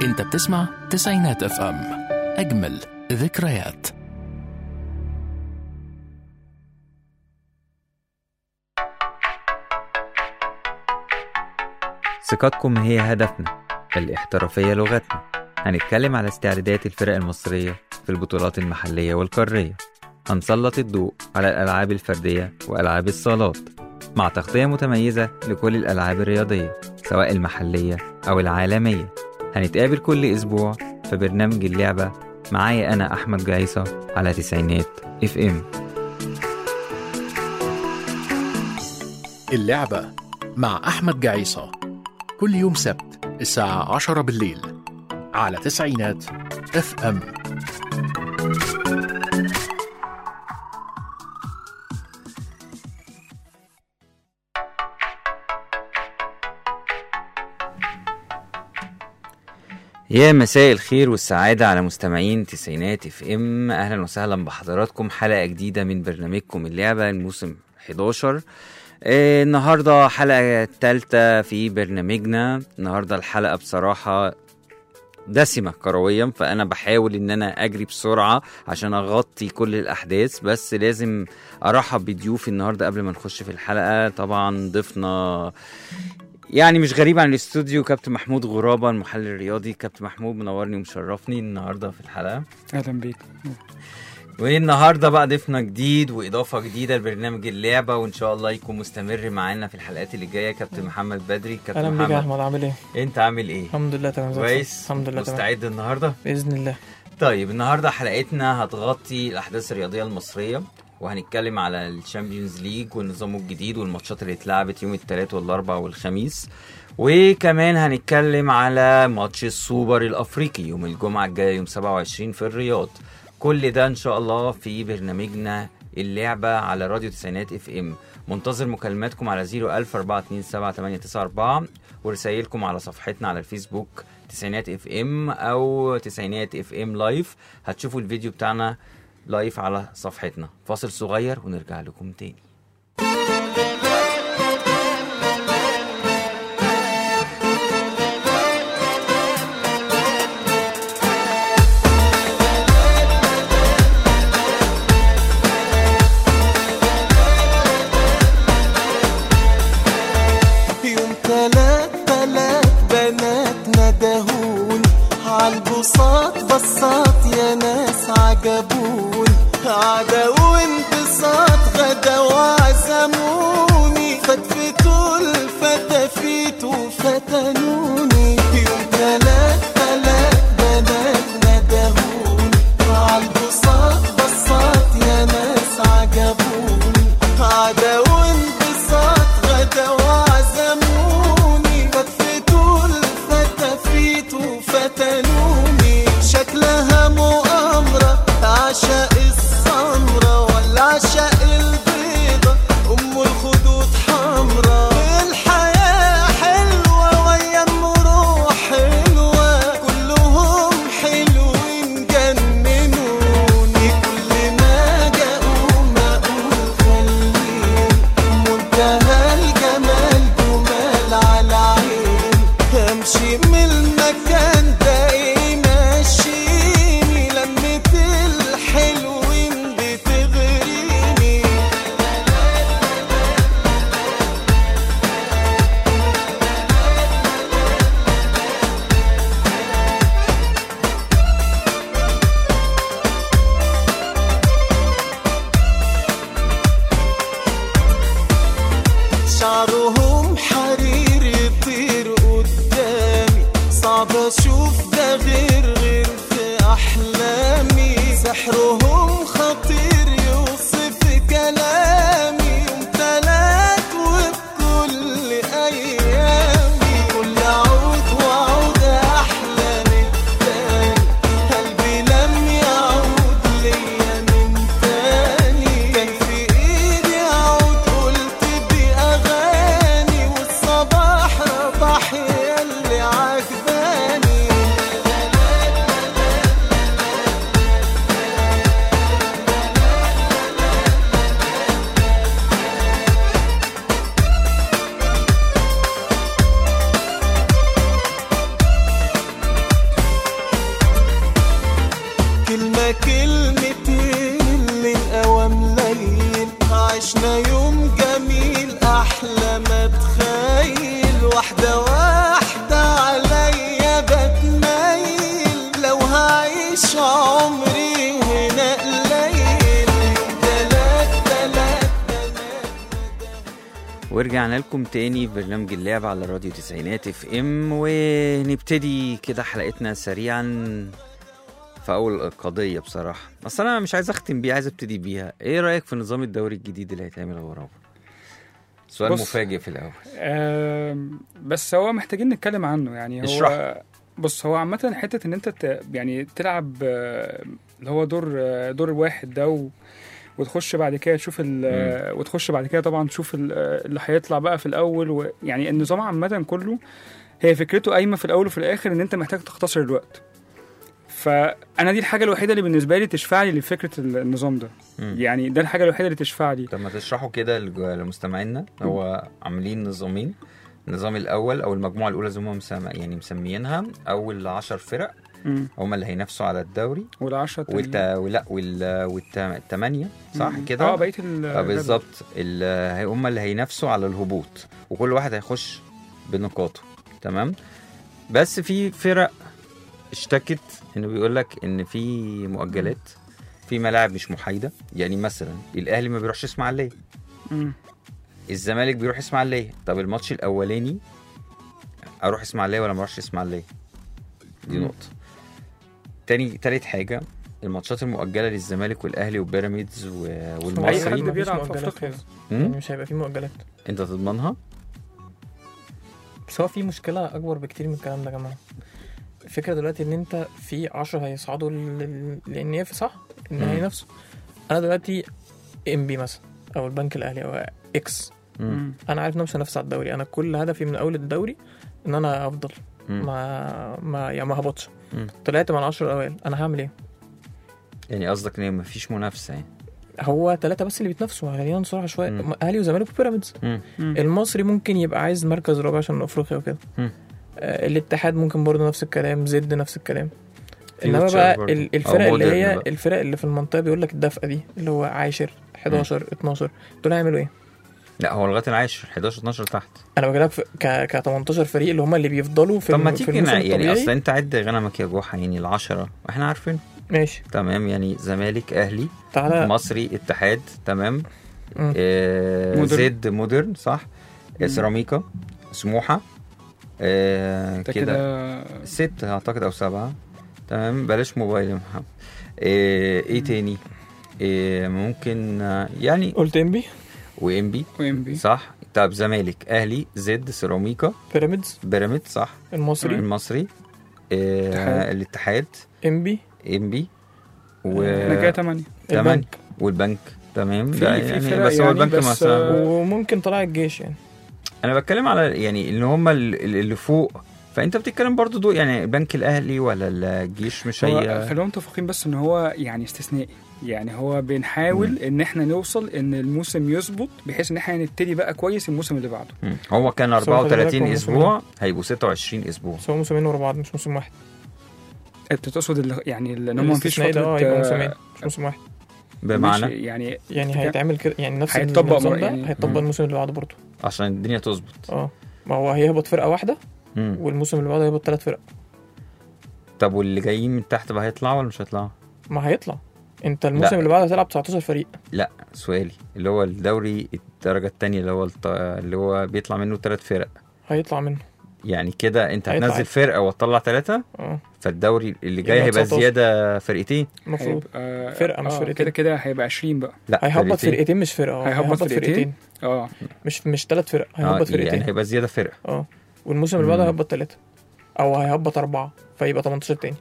انت بتسمع تسعينات اف ام اجمل ذكريات ثقتكم هي هدفنا الاحترافية لغتنا هنتكلم على استعدادات الفرق المصرية في البطولات المحلية والقارية هنسلط الضوء على الألعاب الفردية وألعاب الصالات مع تغطية متميزة لكل الألعاب الرياضية سواء المحلية أو العالمية هنتقابل كل أسبوع في برنامج اللعبة معايا أنا أحمد جعيصة على تسعينات اف ام اللعبة مع أحمد جعيصة كل يوم سبت الساعة عشرة بالليل على تسعينات اف ام يا مساء الخير والسعادة على مستمعين تسعينات اف ام اهلا وسهلا بحضراتكم حلقة جديدة من برنامجكم اللعبة الموسم 11 آه، النهاردة حلقة تالتة في برنامجنا النهاردة الحلقة بصراحة دسمة كرويا فأنا بحاول إن أنا أجري بسرعة عشان أغطي كل الأحداث بس لازم أرحب بضيوفي النهاردة قبل ما نخش في الحلقة طبعا ضيفنا يعني مش غريب عن الاستوديو كابتن محمود غرابة المحلل الرياضي كابتن محمود منورني ومشرفني النهارده في الحلقة اهلا بيك والنهارده بقى ضيفنا جديد واضافه جديده لبرنامج اللعبه وان شاء الله يكون مستمر معانا في الحلقات اللي جايه كابتن محمد بدري كابتن اهلا بيك يا محمد احمد عامل ايه انت عامل ايه الحمد لله تمام زي الفل. كويس الحمد لله تمام مستعد النهارده باذن الله طيب النهارده حلقتنا هتغطي الاحداث الرياضيه المصريه وهنتكلم على الشامبيونز ليج ونظامه الجديد والماتشات اللي اتلعبت يوم الثلاث والاربع والخميس وكمان هنتكلم على ماتش السوبر الافريقي يوم الجمعه الجايه يوم 27 في الرياض كل ده ان شاء الله في برنامجنا اللعبه على راديو تسعينات اف ام منتظر مكالماتكم على 01000 ورسائلكم على صفحتنا على الفيسبوك تسعينات اف ام او تسعينات اف ام لايف هتشوفوا الفيديو بتاعنا لايف على صفحتنا فاصل صغير ونرجع لكم تاني يوم تلات تلات بنات ندهون عالبساط بساط يا ناس عجبون عدا وانبساط غدا وعزموني فتفتوا الفتافيت وفتنوني يوم تلات تلات بنات ندهون عالبساط بساط يا ناس عجبون عدا وانبساط غدا وعزموني فتفتوا الفتافيت وفتنوني شكلها مؤامرة عشاء السمرة ولا عشاء البيضة أم الخدود حمرا الحياة حلوة ويا المروح حلوة كلهم حلوين جننوني كل ما جاءوا ما أقول خليني منتهى الجمال جمال على عين امشي من المكان ده ايه ماشيني لمة الحلوين بتغريني شعرهم حرير يطير قدامي صعب اشوف ده غير غير في احلامي سحرهم خطير يوصف كلامي يوم تلات وبكل ايامي كل عود وعود احلى من التاني قلبي لم يعود ليا من تاني كان في ايدي عود قلت باغاني والصباح رباح يلي عجباني ورجعنا لكم تاني في برنامج اللعب على راديو تسعينات اف ام ونبتدي كده حلقتنا سريعا في اول القضيه بصراحه بس انا مش عايز اختم بيها عايز ابتدي بيها ايه رايك في نظام الدوري الجديد اللي هيتعمل وراه سؤال بص. مفاجئ في الاول آم، بس هو محتاجين نتكلم عنه يعني هو اشرح. بص هو عامة حتة إن أنت ت- يعني تلعب آه، اللي هو دور آه، دور واحد ده و... وتخش بعد كده تشوف ال... آه، وتخش بعد كده طبعا تشوف ال- آه، اللي هيطلع بقى في الأول و... يعني النظام عامة كله هي فكرته قايمة في الأول وفي الآخر إن أنت محتاج تختصر الوقت فأنا دي الحاجة الوحيدة اللي بالنسبة لي تشفع لي لفكرة النظام ده مم. يعني ده الحاجة الوحيدة اللي تشفع لي طب ما تشرحوا كده لج- لمستمعينا هو عاملين نظامين النظام الاول او المجموعه الاولى زي ما هم مسم... يعني مسميينها اول 10 فرق مم. هم اللي هينافسوا على الدوري والعشرة والت... ولا وال... والثمانيه صح مم. كده اه بقية ال اه بالظبط ال- هي- هم اللي هينافسوا على الهبوط وكل واحد هيخش بنقاطه تمام بس في فرق اشتكت انه بيقول لك ان في مؤجلات في ملاعب مش محايده يعني مثلا الاهلي ما بيروحش اسماعيليه مم. الزمالك بيروح اسماعيليه طب الماتش الاولاني اروح اسماعيليه ولا ما اروحش اسماعيليه دي مم. نقطه تاني تالت حاجه الماتشات المؤجله للزمالك والاهلي وبيراميدز و- أي حد والمصري مفيش بيلعب في مؤجلات أفريقيا خالص. مم؟ يعني مش هيبقى فيه مؤجلات انت تضمنها بس هو في مشكلة أكبر بكتير من الكلام ده يا جماعة الفكرة دلوقتي إن أنت في عشرة هيصعدوا لل- للنيافي صح؟ النهائي مم. نفسه أنا دلوقتي ام بي مثلا أو البنك الأهلي أو إكس مم. أنا عارف إن أنا مش هنافس على الدوري أنا كل هدفي من أول الدوري إن أنا أفضل مم. ما ما يعني ما هبطش مم. طلعت مع العشرة الأوائل أنا هعمل إيه؟ يعني قصدك ان مفيش منافسه يعني هو ثلاثة بس اللي بيتنافسوا خلينا نصراحة شوية مم. أهلي وزمالك وبيراميدز مم. مم. المصري ممكن يبقى عايز مركز رابع عشان افريقيا وكده مم. آه الاتحاد ممكن برضه نفس الكلام زد نفس الكلام في انما ويتشر بقى برضه. ال- أو الفرق اللي مودرن هي بقى. الفرق اللي في المنطقه بيقول لك الدفقه دي اللي هو عاشر 11 12 دول هيعملوا ايه؟ لا هو لغايه العاشر 11 12 تحت انا بكلمك في- ك ك 18 فريق اللي هم اللي بيفضلوا في طب ما الم- في تيجي الموسم نع- يعني الطبيعي اصل انت عد غنمك يا جوحه يعني العشرة احنا عارفين ماشي تمام يعني زمالك اهلي تعالى مصري اتحاد تمام مم. آه مودرن. زد مودرن صح آه، مم. سيراميكا سموحه آه ده كده كده ست اعتقد او سبعه تمام بلاش موبايل يا محمد آه ايه تاني آه ممكن آه، يعني قلت ام بي وام بي وام بي صح طب زمالك اهلي زد سيراميكا بيراميدز بيراميدز صح المصري المصري آه اتحاد. الاتحاد ام بي ام بي و احنا كده تمانية تمام البنك والبنك تمام في- ده في يعني فرق بس هو يعني البنك بس، مثلا آه، وممكن طلع الجيش يعني انا بتكلم على يعني اللي هم ال- ال- اللي فوق فانت بتتكلم برضو دول يعني البنك الاهلي ولا الجيش مش هو هي خلينا متفقين بس ان هو يعني استثنائي يعني هو بنحاول ان احنا نوصل ان الموسم يظبط بحيث ان احنا نبتدي بقى كويس الموسم اللي بعده مم. هو كان بس هو خلي بالك 34 هو اسبوع هيبقوا 26 اسبوع بس هو موسمين ورا بعض مش موسم واحد انت تقصد اللي يعني ان هم مفيش الاستثنائي ده فتره اه يبقى آه، موسمين مش موسم واحد بمعنى ماشي، يعني يعني هيتعمل كده يعني نفس هيتطبق النظام مر- ده يعني- هيتطبق مم. الموسم اللي بعده برضه عشان الدنيا تظبط اه ما هو هيهبط فرقه واحده مم. والموسم اللي بعده هيهبط ثلاث فرق طب واللي جايين من تحت بقى هيطلعوا ولا مش هيطلعوا؟ ما هيطلع انت الموسم لا. اللي بعده هتلعب 19 فريق لا سؤالي اللي هو الدوري الدرجه الثانيه اللي هو الط... اللي هو بيطلع منه ثلاث فرق هيطلع منه يعني كده انت هيطلع. هتنزل فرقه وتطلع ثلاثه اه فالدوري اللي جاي يبقى هيبقى 19. زياده فرقتين المفروض هيبقى فرقة مش آه، فرقتين. كده كده هيبقى 20 بقى لا هيهبط فرقتين. فرقتين مش فرقه اه هيهبط هيهبط فرقتين؟ فرقتين اه مش مش ثلاث فرق اه هيهبط يعني فرقتين هيبقى زياده فرقه اه والموسم اللي بعده مم. هيهبط ثلاثه او هيهبط اربعه فيبقى 18 تاني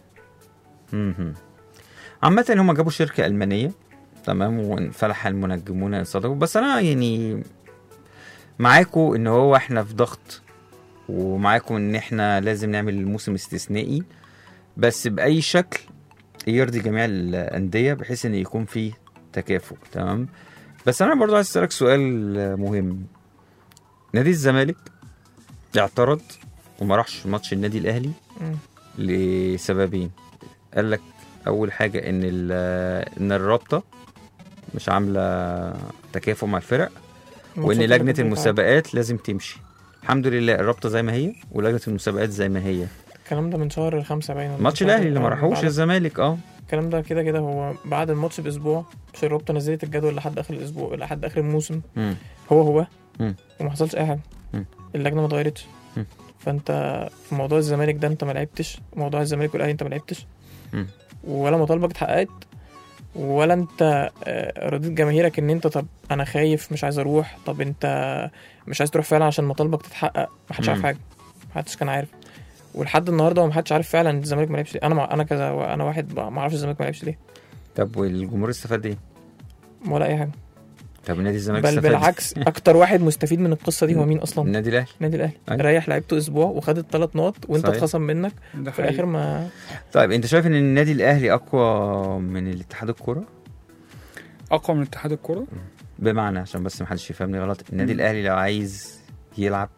مهم. عامة هم جابوا شركة ألمانية تمام وانفلح المنجمون إن صدقوا بس أنا يعني معاكم إن هو إحنا في ضغط ومعاكم إن إحنا لازم نعمل موسم استثنائي بس بأي شكل يرضي جميع الأندية بحيث إن يكون فيه تكافؤ تمام بس أنا برضو عايز أسألك سؤال مهم نادي الزمالك اعترض وما راحش ماتش النادي الأهلي مم. لسببين قال لك اول حاجه ان ال- ان الرابطه مش عامله تكافؤ مع الفرق وان الماتشات اللي لجنه كانت المسابقات لازم تمشي الحمد لله الرابطه زي ما هي ولجنه المسابقات زي ما هي الكلام ده من شهر خمسة باين ولا ماتش من الاهلي شهر- اللي ما آه، راحوش بعد- الزمالك اه الكلام ده كده كده هو بعد الماتش باسبوع مش الرابطه نزلت الجدول لحد اخر الاسبوع لحد اخر الموسم مم. هو هو مم. وما حصلش اي حاجه مم. اللجنه ما اتغيرتش مم. فانت في موضوع الزمالك ده انت ما لعبتش موضوع الزمالك والاهلي انت ما لعبتش مم. ولا مطالبك اتحققت ولا انت آه، رضيت جماهيرك ان انت طب انا خايف مش عايز اروح طب انت مش عايز تروح فعلا عشان مطالبك تتحقق محدش عارف مم. حاجه محدش كان عارف ولحد النهارده ما حدش عارف فعلا الزمالك ما لعبش ليه انا مع... انا كذا انا واحد ما اعرفش الزمالك ما لعبش ليه طب والجمهور استفاد ايه؟ ولا اي حاجه طب نادي الزمالك بل استفاد إيه؟ بالعكس اكتر واحد مستفيد من القصه دي هو مين اصلا النادي الاهلي النادي الاهلي أيوة. ريح لعيبته اسبوع وخد الثلاث نقط وانت صحيح. اتخصم منك ده في الاخر حقيقي. ما طيب انت شايف ان النادي الاهلي اقوى من الاتحاد الكوره؟ اقوى من اتحاد الكوره بمعنى عشان بس محدش يفهمني غلط النادي مم. الاهلي لو عايز يلعب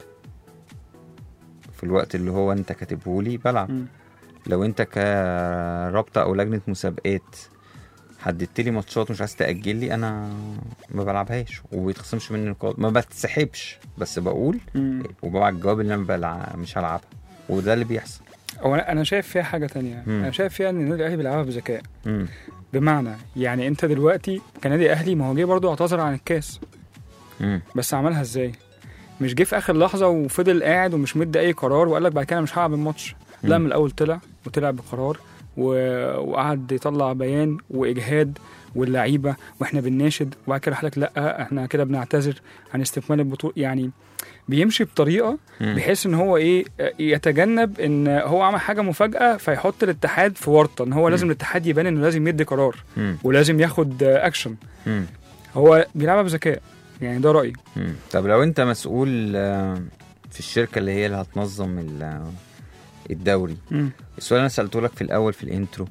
في الوقت اللي هو انت كاتبه لي بلعب مم. لو انت كرابطه او لجنه مسابقات حددت لي ماتشات مش عايز تاجل لي انا ما بلعبهاش وبيتخصمش مني نقاط ما بتسحبش بس بقول مم. وببعت الجواب اللي انا بلع... مش هلعبها وده اللي بيحصل هو انا أنا شايف فيها حاجه تانية مم. انا شايف فيها ان النادي الاهلي بيلعبها بذكاء مم. بمعنى يعني انت دلوقتي كنادي اهلي ما هو جه برضه اعتذر عن الكاس مم. بس عملها ازاي مش جه في اخر لحظه وفضل قاعد ومش مدي اي قرار وقال لك بعد كده أنا مش هلعب الماتش لا مم. من الاول طلع وطلع بقرار و... وقعد يطلع بيان واجهاد واللعيبه واحنا بنناشد وبعد كده راح لك لا احنا كده بنعتذر عن استكمال البطوله يعني بيمشي بطريقه مم. بحيث ان هو ايه يتجنب ان هو عمل حاجه مفاجاه فيحط الاتحاد في ورطه ان هو لازم الاتحاد يبان انه لازم يدي قرار مم. ولازم ياخد اكشن مم. هو بيلعبها بذكاء يعني ده رايي مم. طب لو انت مسؤول آه، في الشركه اللي هي اللي هتنظم ال- الدوري مم. السؤال اللي انا سالته لك في الاول في الانترو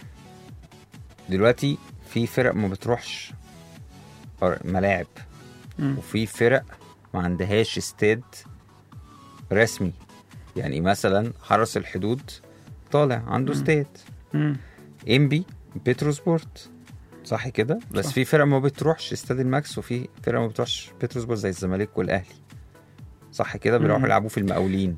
دلوقتي في فرق ما بتروحش أر- ملاعب مم. وفي فرق ما عندهاش استاد رسمي يعني مثلا حرس الحدود طالع عنده مم. استاد مم. انبي بتروسبورت صح كده بس صح. في فرق ما بتروحش استاد الماكس وفي فرق ما بتروحش بتروسبورت زي الزمالك والاهلي صح كده بيروحوا مم. يلعبوا في المقاولين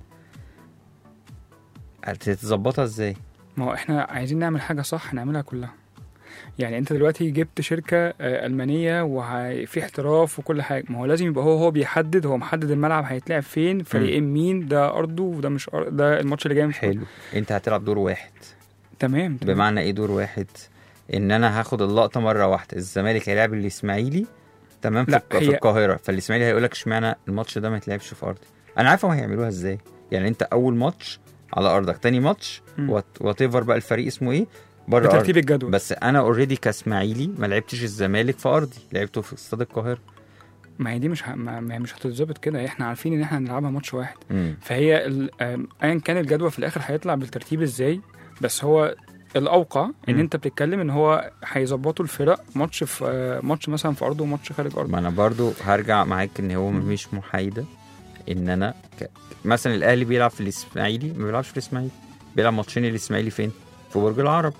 هتتظبطها ازاي ما هو احنا عايزين نعمل حاجه صح نعملها كلها يعني انت دلوقتي جبت شركه آه، المانيه وفي احتراف وكل حاجه ما هو لازم يبقى هو هو بيحدد هو محدد الملعب هيتلعب فين فريقين مين ده ارضه وده مش أرض ده الماتش اللي جاي مش حلو انت هتلعب دور واحد تمام تمام. بمعنى ايه دور واحد ان انا هاخد اللقطه مره واحده الزمالك هيلعب الاسماعيلي تمام في, لا، الق- في هي- القاهره فالاسماعيلي هيقول لك اشمعنى الماتش ده ما يتلعبش في ارضي انا عارف هم هيعملوها ازاي يعني انت اول ماتش على ارضك تاني ماتش مم. وات ايفر بقى الفريق اسمه ايه بره بترتيب ارضي الجدول بس انا اوريدي كاسماعيلي ما لعبتش الزمالك في ارضي لعبته في استاد القاهره ما هي دي مش ه... ما ما هي مش هتتظبط كده احنا عارفين ان احنا هنلعبها ماتش واحد مم. فهي ال- آم، ايا كان الجدول في الاخر هيطلع بالترتيب ازاي بس هو الاوقع ان مم. انت بتتكلم ان هو هيظبطوا الفرق ماتش في آه، ماتش مثلا في ارضه وماتش خارج ارضه ما انا برضو هرجع معاك ان هو مم. مش محايده ان انا ك... مثلا الاهلي بيلعب في الاسماعيلي ما بيلعبش في الاسماعيلي بيلعب ماتشين الاسماعيلي فين في برج العرب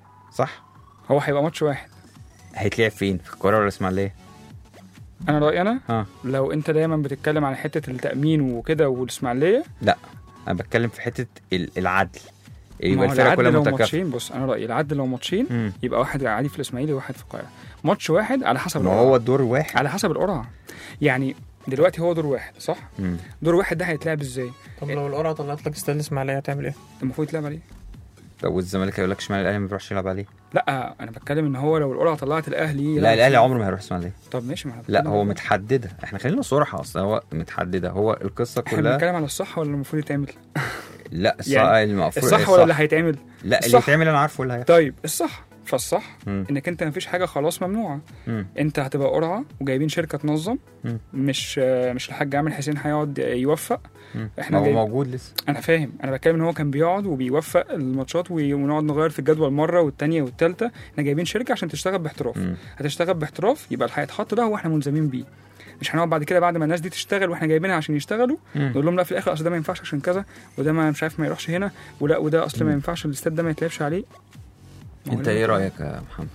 صح هو هيبقى ماتش واحد هيتلعب فين في القاهره ولا الاسماعيليه انا رايي انا ها لو انت دايما بتتكلم على حته التامين وكده والاسماعيليه انا بتكلم في حته ال- العدل ما يبقى هو الفرق العدل كلها لو متكافئه ماتشين بص انا رايي العدل لو ماتشين مم. يبقى واحد عادي في الاسماعيلي وواحد في القاهره ماتش واحد على حسب ما القرعه هو الدور واحد على حسب القرعه يعني دلوقتي هو دور واحد صح مم. دور واحد ده هيتلعب ازاي طب لو القرعه طلعت لك استاد الاسماعيليه هتعمل ايه؟ المفروض يتلعب عليه طب والزمالك هيقول لك اشمعنى الاهلي ما بيروحش يلعب عليه لا انا بتكلم ان هو لو القرعه طلعت الاهلي لا الاهلي عمره ما هيروح اسماعيليه طب ماشي ما أنا لا بتكلم هو على- متحدده احنا خلينا صراحه اصلا هو متحدده هو القصه احنا كلها بنتكلم على الصح ولا المفروض يتعمل لا الصح يعني المفروض الصح ولا اللي هيتعمل لا اللي الصح. يتعمل انا عارفه اللي هيحصل طيب الصح فالصح مم. انك انت مفيش حاجه خلاص ممنوعه مم. انت هتبقى قرعه وجايبين شركه تنظم مم. مش مش الحاج عامر حسين هيقعد يوفق مم. احنا ما هو جايب- موجود لسه انا فاهم انا بتكلم ان هو كان بيقعد وبيوفق الماتشات وي- ونقعد نغير في الجدول مره والتانيه والتالته احنا جايبين شركه عشان تشتغل باحتراف مم. هتشتغل باحتراف يبقى اللي هيتحط ده هو احنا ملزمين بيه مش هنقعد بعد كده بعد ما الناس دي تشتغل واحنا جايبينها عشان يشتغلوا مم. نقول لهم لا في الاخر اصل ده ما ينفعش عشان كذا وده ما مش عارف ما يروحش هنا ولا وده اصل ما مم. ينفعش الاستاد ده ما يتلعبش عليه ما هو انت لازم ايه يكون- رايك يا محمد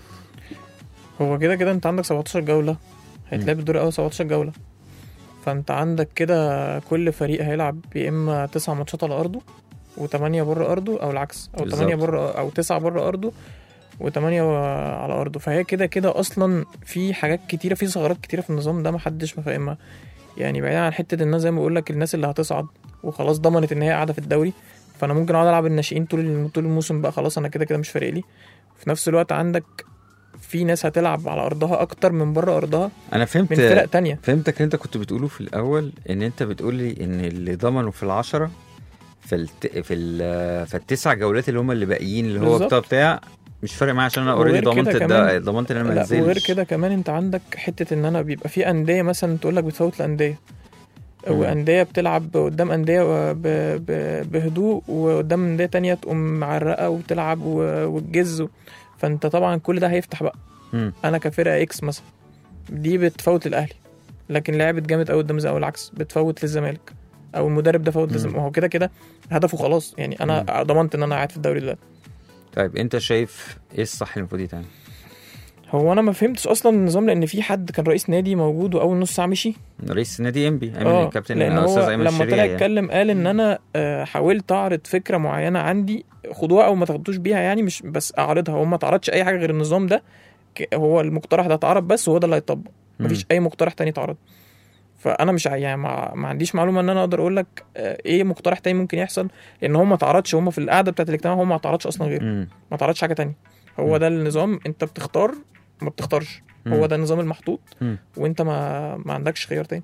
هو كده كده انت عندك 17 جوله هيتلعب الدور الاول 17 جوله فانت عندك كده كل فريق هيلعب يا اما تسع ماتشات على ارضه وثمانية بره ارضه او العكس او بالظبط. ثمانية بره او تسعة بره ارضه وثمانية على ارضه فهي كده كده اصلا في حاجات كتيره في ثغرات كتيره في النظام ده محدش مفاهمها يعني بعيدا عن حته ان انا زي ما بقول لك الناس اللي هتصعد وخلاص ضمنت ان هي قاعده في الدوري فانا ممكن اقعد العب الناشئين طول ال- طول الموسم بقى خلاص انا كده كده مش فارق لي في نفس الوقت عندك في ناس هتلعب على ارضها اكتر من بره ارضها انا فهمت من فرق تانية فهمتك اللي انت كنت بتقوله في الاول ان انت بتقول لي ان اللي ضمنوا في العشرة في الت... في ال... في التسع جولات اللي هم اللي باقيين اللي هو بالظبط. بتاع بتاع مش فارق معايا عشان انا اوريدي وغير ضمنت كده الد... كمان- ضمنت ان انا ما لا انزلش وغير كده كمان انت عندك حته ان انا بيبقى في انديه مثلا تقول لك بتفوت الانديه مم. وانديه بتلعب قدام انديه ب... ب... بهدوء وقدام انديه تانية تقوم معرقه وتلعب و... وتجز فانت طبعا كل ده هيفتح بقى مم. انا كفرقه اكس مثلا دي بتفوت للاهلي لكن لعبت جامد قوي قدام زي او العكس بتفوت للزمالك او المدرب ده فوت مم. للزمالك ما هو كده كده هدفه خلاص يعني انا ضمنت ان انا قاعد في الدوري دلوقتي طيب انت شايف ايه الصح اللي المفروض يتعمل هو انا ما فهمتش اصلا النظام لان في حد كان رئيس نادي موجود واول نص ساعه مشي رئيس نادي انبي اه ايمن الكابتن لان الاستاذ هو ايمن لما طلع الشريعي يعني. يتكلم قال ان انا آه، حاولت اعرض فكره معينه عندي خدوها او ما تاخدوش بيها يعني مش بس اعرضها هو ما تعرضش اي حاجه غير النظام ده ك- هو المقترح ده اتعرض بس وهو ده اللي هيطبق مفيش اي مقترح تاني اتعرض فانا مش ع- يعني ما, ما عنديش معلومه ان انا اقدر اقول لك آه، ايه مقترح تاني ممكن يحصل لان هو ما اتعرضش هم في القعده بتاعت الاجتماع هو ما اتعرضش اصلا غيره مم. ما اتعرضش حاجه تانية هو مم. ده النظام انت بتختار ما بتختارش هو مم. ده النظام المحطوط مم. وانت ما ما عندكش خيار تاني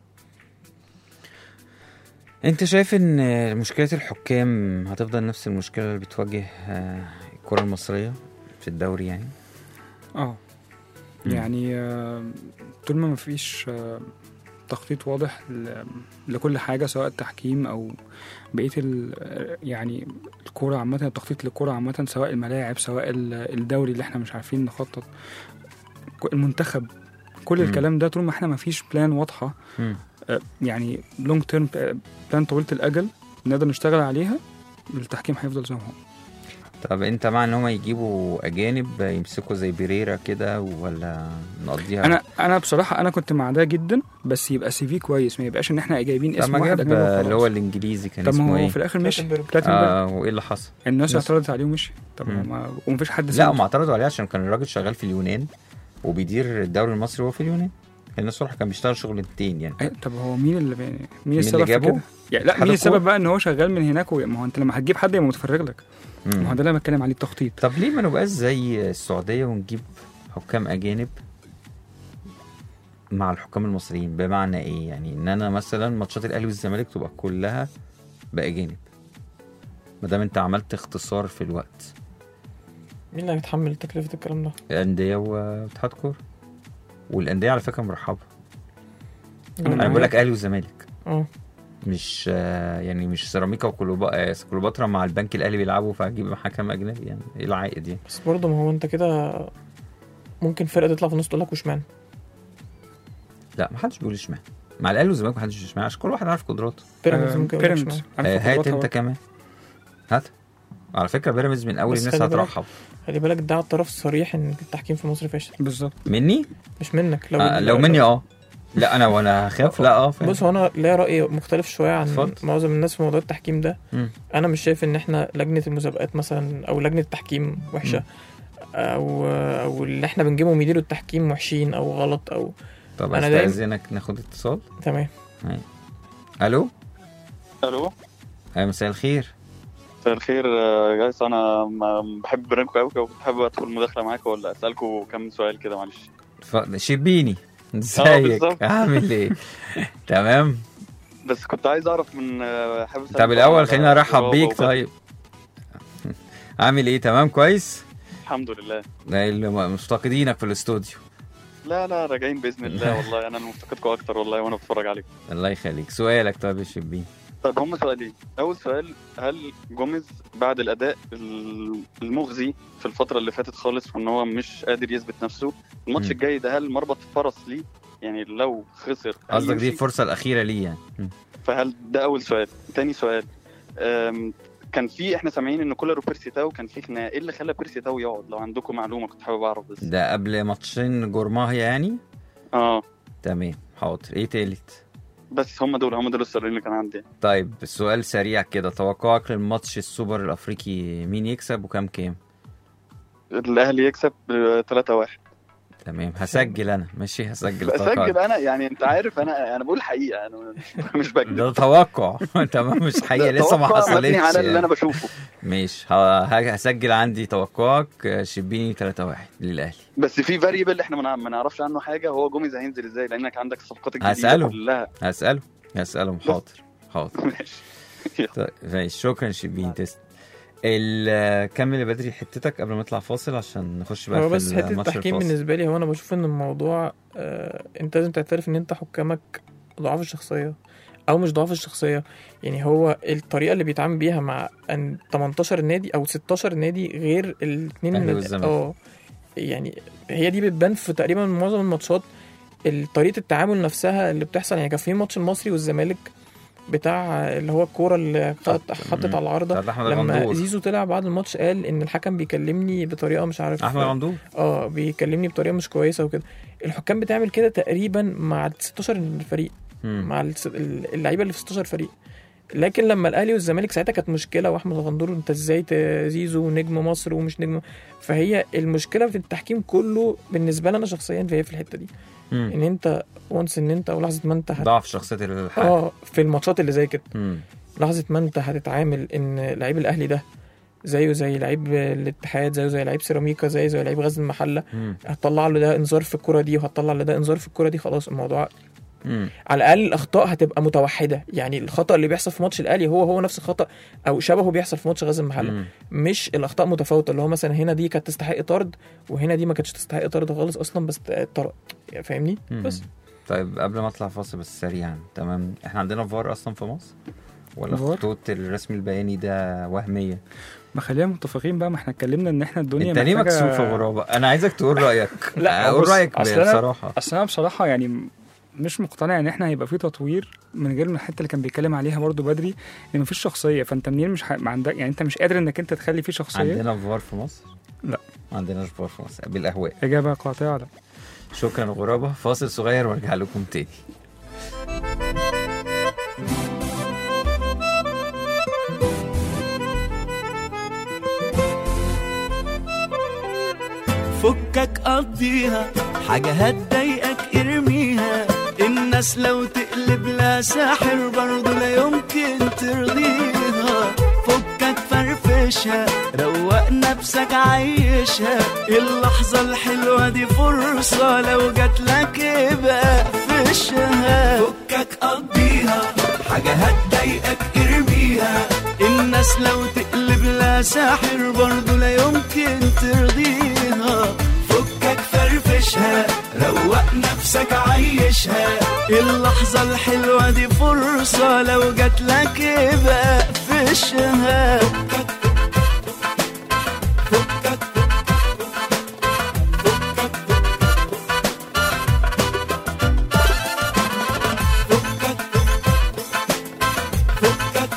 انت شايف ان مشكله الحكام هتفضل نفس المشكله اللي بتواجه آه، الكره المصريه في الدوري يعني اه مم. يعني آه، طول ما مفيش آه، تخطيط واضح ل- لكل حاجة سواء التحكيم أو بقية ال يعني الكورة عامة التخطيط للكورة عامة سواء الملاعب سواء ال- الدوري اللي احنا مش عارفين نخطط ك- المنتخب كل مم. الكلام ده طول ما احنا مفيش بلان واضحة مم. آه، يعني لونج تيرم بلان طويلة الأجل نقدر نشتغل عليها التحكيم هيفضل زي ما هو طب انت مع ان هم يجيبوا اجانب يمسكوا زي بيريرا كده ولا نقضيها انا انا بصراحه انا كنت مع ده جدا بس يبقى سي في كويس ما يبقاش ان احنا جايبين طب اسم ما واحد جاب أجنبي وخلاص. اللي هو الانجليزي كان طب اسمه ما هو ايه في الاخر مشي كلاتنبرج. كلاتنبرج اه وايه اللي حصل الناس بس. اعترضت عليه ومشي طب مم. ما ومفيش حد لا سمع. هم اعترضوا عليه عشان كان الراجل شغال في اليونان وبيدير الدوري المصري وهو في اليونان الناس صراحه كان بيشتغل شغلتين يعني أي- طب هو مين اللي مين, مين اللي السبب في جابه؟ كده؟ يعني لا اتحاد مين السبب الكورة؟ بقى ان هو شغال من هناك و... ما هو انت لما هتجيب حد يبقى متفرغ لك ما هو مم. ده اللي انا بتكلم عليه التخطيط طب ليه ما نبقاش زي السعوديه ونجيب حكام اجانب مع الحكام المصريين بمعنى ايه يعني ان انا مثلا ماتشات الاهلي والزمالك تبقى كلها باجانب ما دام انت عملت اختصار في الوقت مين اللي هيتحمل تكلفه الكلام ده انديه واتحاد كوره والانديه على فكره مرحبه أنا انا بقول لك اهلي وزمالك اه مش آه، يعني مش سيراميكا وكليوبا- آه، كليوباترا مع البنك الاهلي بيلعبوا فهجيب حكم اجنبي يعني ايه العائد يعني بس برضه ما هو انت كده ممكن فرقه تطلع في النص تقول لك وشمعنى لا ما حدش بيقول اشمعنى مع الاهلي والزمالك ما حدش بيقول اشمعنى عشان كل واحد عارف قدراته بيراميدز آه، ممكن يقول لك بيراميدز اشمعنى عارف آه، هات خطواتها انت كمان هات على فكره بيراميدز من اول بس الناس خلي بالك. هترحب خلي بالك ده اعتراف صريح ان التحكيم في مصر فاشل بالظبط مني مش منك لو آه لو مني اه لا انا وانا خاف لا اه فاهم. بص هو انا ليا راي مختلف شويه عن اتفضل. معظم الناس في موضوع التحكيم ده مم. انا مش شايف ان احنا لجنه المسابقات مثلا او لجنه التحكيم وحشه او او اللي احنا بنجيبهم يديروا التحكيم وحشين او غلط او طب أنا دايما- استاذنك ناخد اتصال تمام الو الو اي مساء الخير مساء الخير آه، جايز انا ما- بحب برنامجكم قوي وكنت حابب ادخل مداخله معاكم ولا اسالكم كم سؤال كده معلش اتفضل شبيني ازيك بالظبط. عامل ايه تمام بس كنت عايز اعرف من آه، حابب أسألكم طب الاول على خلينا ارحب إصابة بيك وكده. طيب عامل ايه تمام كويس الحمد لله ده اللي مفتقدينك في الاستوديو لا لا راجعين باذن الله والله انا مفتقدكم اكتر والله وانا بتفرج عليكم الله يخليك سؤالك طيب يا شبيني طيب هم سؤالين اول سؤال هل جوميز بعد الاداء المغزي في الفتره اللي فاتت خالص وان هو مش قادر يثبت نفسه الماتش مم. الجاي ده هل مربط فرس ليه يعني لو خسر هل قصدك دي يمشي؟ الفرصه الاخيره ليه يعني مم. فهل ده اول سؤال تاني سؤال أم، كان في احنا سامعين ان كولر وبيرسي تاو كان في خناقه ايه اللي خلى بيرسي تاو يقعد لو عندكم معلومه كنت حابب اعرف بس ده قبل ماتشين جورماهيا يعني اه تمام حاضر ايه تالت بس هم دول هم دول السؤالين اللي كان عندي طيب سؤال سريع كده توقعك للماتش السوبر الافريقي مين يكسب وكام كام الاهلي يكسب 3 1 تمام هسجل انا ماشي هسجل بسجل توقعات. انا يعني انت عارف انا انا بقول حقيقه انا مش مش بكذب ده توقع تمام مش حقيقة ده لسه ما توقع حصلتش مبني على اللي يعني. انا بشوفه ماشي ه- ه- هسجل عندي توقعك آه، شبيني 3 1 للاهلي بس في فاريبل احنا ما نع- ما نعرفش عنه حاجه هو جوميز هينزل ازاي لانك عندك الصفقات الجديده هسأله. كلها هسأله هسأله حاضر حاضر ماشي طيب ماشي شكرا شبين تست ال- كمل يا بدري حتتك قبل ما نطلع فاصل عشان نخش بقى هو في بس حته الماتش التحكيم الفاصل. بالنسبه لي هو انا بشوف ان الموضوع آه انت لازم تعترف ان انت حكامك ضعاف الشخصيه او مش ضعاف الشخصيه يعني هو الطريقه اللي بيتعامل بيها مع ان 18 نادي او 16 نادي غير الاثنين الأهلي والزمالك. اه يعني هي دي بتبان في تقريبا معظم الماتشات ال- طريقه التعامل نفسها اللي بتحصل يعني كان في ماتش المصري والزمالك بتاع اللي هو الكوره اللي خط- حطت مم. على العارضه بتاعت احمد لما غندور زيزو طلع بعد الماتش قال ان الحكم بيكلمني بطريقه مش عارف احمد غندور اه بيكلمني بطريقه مش كويسه وكده الحكام بتعمل كده تقريبا مع ال 16 فريق مم. مع الس- اللعيبه اللي في 16 فريق لكن لما الاهلي والزمالك ساعتها كانت مشكله واحمد غندور انت ازاي ت- زيزو نجم مصر ومش نجم فهي المشكله في التحكيم كله بالنسبه لي انا شخصيا فهي في الحته دي مم. ان انت وانس ان انت او لحظه ما انت هت... ضعف شخصيه الحكم اه في الماتشات اللي زي كده مم. لحظه ما انت هتتعامل ان لعيب الاهلي ده زيه زي لعيب الاتحاد زيه زي لعيب سيراميكا زيه زي لعيب غزل المحله مم. هتطلع له ده انذار في الكره دي وهتطلع له ده انذار في الكره دي خلاص الموضوع مم. على الاقل الاخطاء هتبقى متوحده يعني الخطا اللي بيحصل في ماتش الاهلي هو هو نفس الخطا او شبهه بيحصل في ماتش غزل المحله مم. مش الاخطاء متفاوته اللي هو مثلا هنا دي كانت تستحق طرد وهنا دي ما كانتش تستحق طرد خالص اصلا بس طرد فاهمني مم. بس طيب قبل ما اطلع فاصل بس سريعا تمام احنا عندنا فار اصلا في مصر ولا فار؟ خطوط الرسم البياني ده وهميه ما خلينا متفقين بقى ما احنا اتكلمنا ان احنا الدنيا انت ليه محتاجة- مكسوف يا غرابه انا عايزك تقول رايك لا، قول بص، رايك أصل أنا- بصراحه اصل انا بصراحه يعني م- مش مقتنع ان احنا هيبقى في تطوير من غير من الحته اللي كان بيتكلم عليها برضو بدري ان مفيش شخصيه فانت منين مش ح... ما عندك يعني انت مش قادر انك انت تخلي فيه شخصيه عندنا فار في مصر لا. ما عندناش فار في مصر بالاهواء اجابه قاطعه لا شكرا غرابه فاصل صغير وارجع لكم تاني فكك قضيها حاجة هتضايقك ارميها الناس لو تقلب لا ساحر برضه لا يمكن ترضيها فكك فرفشها روق نفسك عيشها اللحظة الحلوة دي فرصة لو جاتلك ابقى فشها فكك قضيها حاجة هتضايقك ارميها الناس لو تقلب لا ساحر برضه لا يمكن ترضيها فكك فرفشها روق نفسك عيشها اللحظة الحلوة دي فرصة لو جاتلك ابقى فشها فكك فكك فكك فكك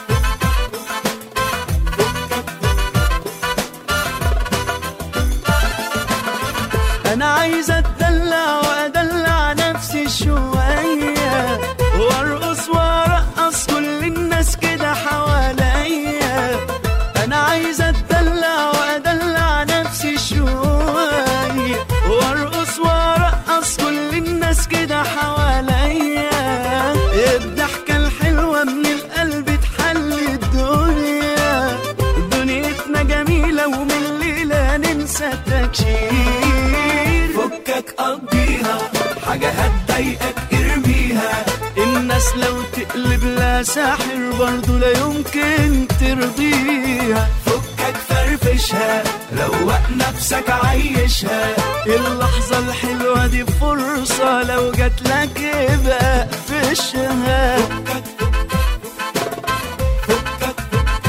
انا عايز اتدلع وادلع نفسي شويه وارقص وارقص كل الناس كده حواليا انا عايز اتدلع وادلع نفسي شويه وارقص وارقص كل الناس كده حواليا الضحكه الحلوه من القلب تحل الدنيا دنيتنا جميلة ومن ليلة ننسى التكشير فكك قضيها حاجة هتضايقك ارميها الناس لو تقلب لا ساحر برضه لا يمكن ترضيها فكك فرفشها روق نفسك عيشها اللحظة الحلوة دي فرصة لو جاتلك ابقى فشها فكك فكك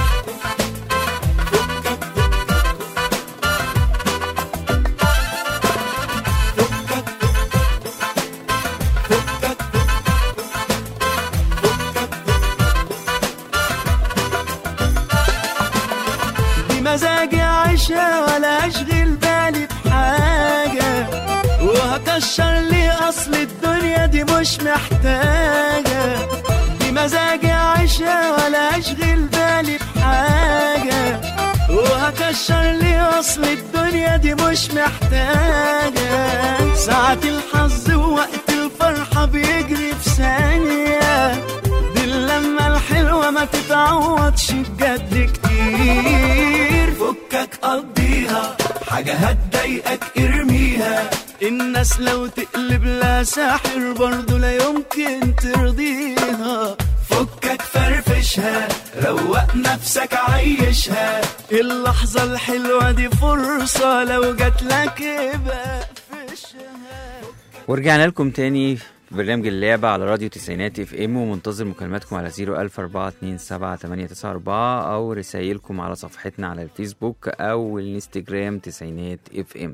بمزاجي عايشة ولا أشغل بالي بحاجة وهكشر لي أصل الدنيا دي مش محتاجة بمزاجي عايشة ولا أشغل بالي بحاجة وهكشر لي أصل الدنيا دي مش محتاجة ساعة الحظ ووقت الفرحة بيجري في ثانية دي اللمة الحلوة ما تتعوضش بجد كتير فكك قضيها حاجة هتضايقك ارميها الناس لو تقلب لا ساحر برضو لا يمكن ترضيها فكك فرفشها روق نفسك عيشها اللحظة الحلوة دي فرصة لو جاتلك ابقى فشها ورجعنا لكم تاني في برنامج اللعبة على راديو تسعينات اف ام ومنتظر مكالماتكم على 00427 أو رسايلكم على صفحتنا على الفيسبوك أو الانستجرام تسعينات اف ام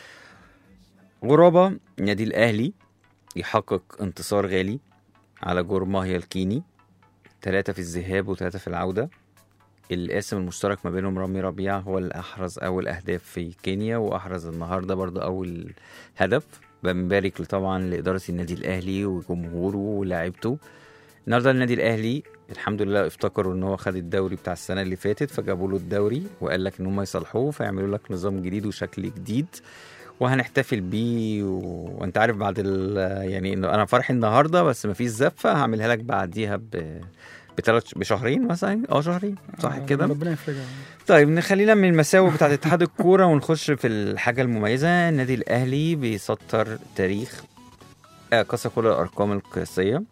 غرابة نادي الأهلي يحقق انتصار غالي على جورماهيا الكيني ثلاثة في الذهاب وثلاثة في العودة القاسم المشترك ما بينهم رامي ربيع هو اللي أحرز أول أهداف في كينيا وأحرز النهاردة برضه أول هدف بنبارك طبعا لإدارة النادي الأهلي وجمهوره ولاعيبته النهارده النادي الأهلي الحمد لله افتكروا ان هو خد الدوري بتاع السنة اللي فاتت فجابوا له الدوري وقال لك ان هم يصلحوه فيعملوا لك نظام جديد وشكل جديد وهنحتفل بيه و... وانت عارف بعد ال... يعني انه انا فرحي النهارده بس مفيش زفه هعملها لك بعديها ب بثلاث بشهرين مثلا اه شهرين صح آه، كده ربنا يفرجها طيب نخلينا من المساوئ بتاعت اتحاد الكوره ونخش في الحاجه المميزه النادي الاهلي بيسطر تاريخ آه، كسر كل الارقام القياسيه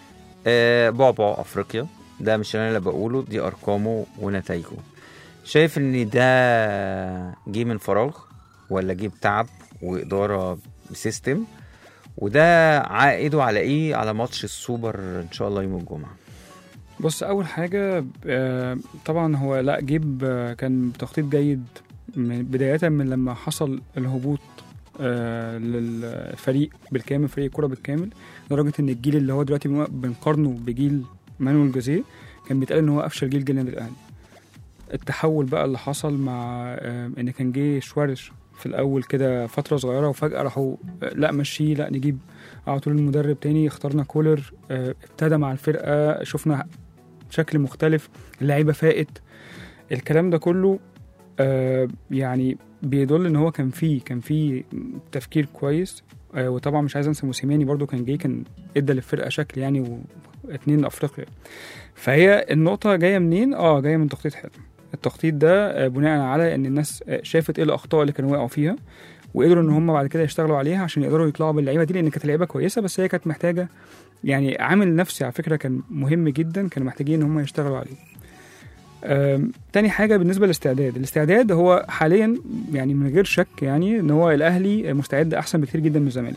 آه، بعبع افريقيا ده مش انا اللي بقوله دي ارقامه ونتائجه شايف ان ده جه من فراغ ولا جه بتعب واداره بسيستم وده عائده على ايه على ماتش السوبر ان شاء الله يوم الجمعه بص اول حاجه آه، طبعا هو لا جيب آه، كان بتخطيط جيد من بدايه من لما حصل الهبوط آه، للفريق بالكامل فريق الكوره بالكامل لدرجه ان الجيل اللي هو دلوقتي بنق- بنقارنه بجيل مانويل جوزيه كان بيتقال ان هو افشل جيل جيل النادي الاهلي التحول بقى اللي حصل مع آه، ان كان جه شوارش في الاول كده فتره صغيره وفجاه راحوا آه، لا مشيه لا نجيب على طول المدرب تاني اخترنا كولر آه، ابتدى مع الفرقه شفنا شكل مختلف اللعيبه فائت الكلام ده كله آه، يعني بيدل ان هو كان فيه كان فيه تفكير كويس آه، وطبعا مش عايز انسى موسيماني برضو كان جاي كان ادى للفرقه شكل يعني واتنين افريقيا فهي النقطه جايه منين اه جايه من تخطيط حلو التخطيط ده آه، بناء على ان الناس آه، شافت ايه الاخطاء اللي كانوا وقعوا فيها وقدروا ان هم بعد كده يشتغلوا عليها عشان يقدروا يطلعوا باللعيبه دي لان كانت لعيبه كويسه بس هي كانت محتاجه يعني عامل نفسي على فكره كان مهم جدا كانوا محتاجين ان هم يشتغلوا عليه أم، تاني حاجه بالنسبه للاستعداد الاستعداد هو حاليا يعني من غير شك يعني ان هو الاهلي مستعد احسن بكتير جدا من الزمالك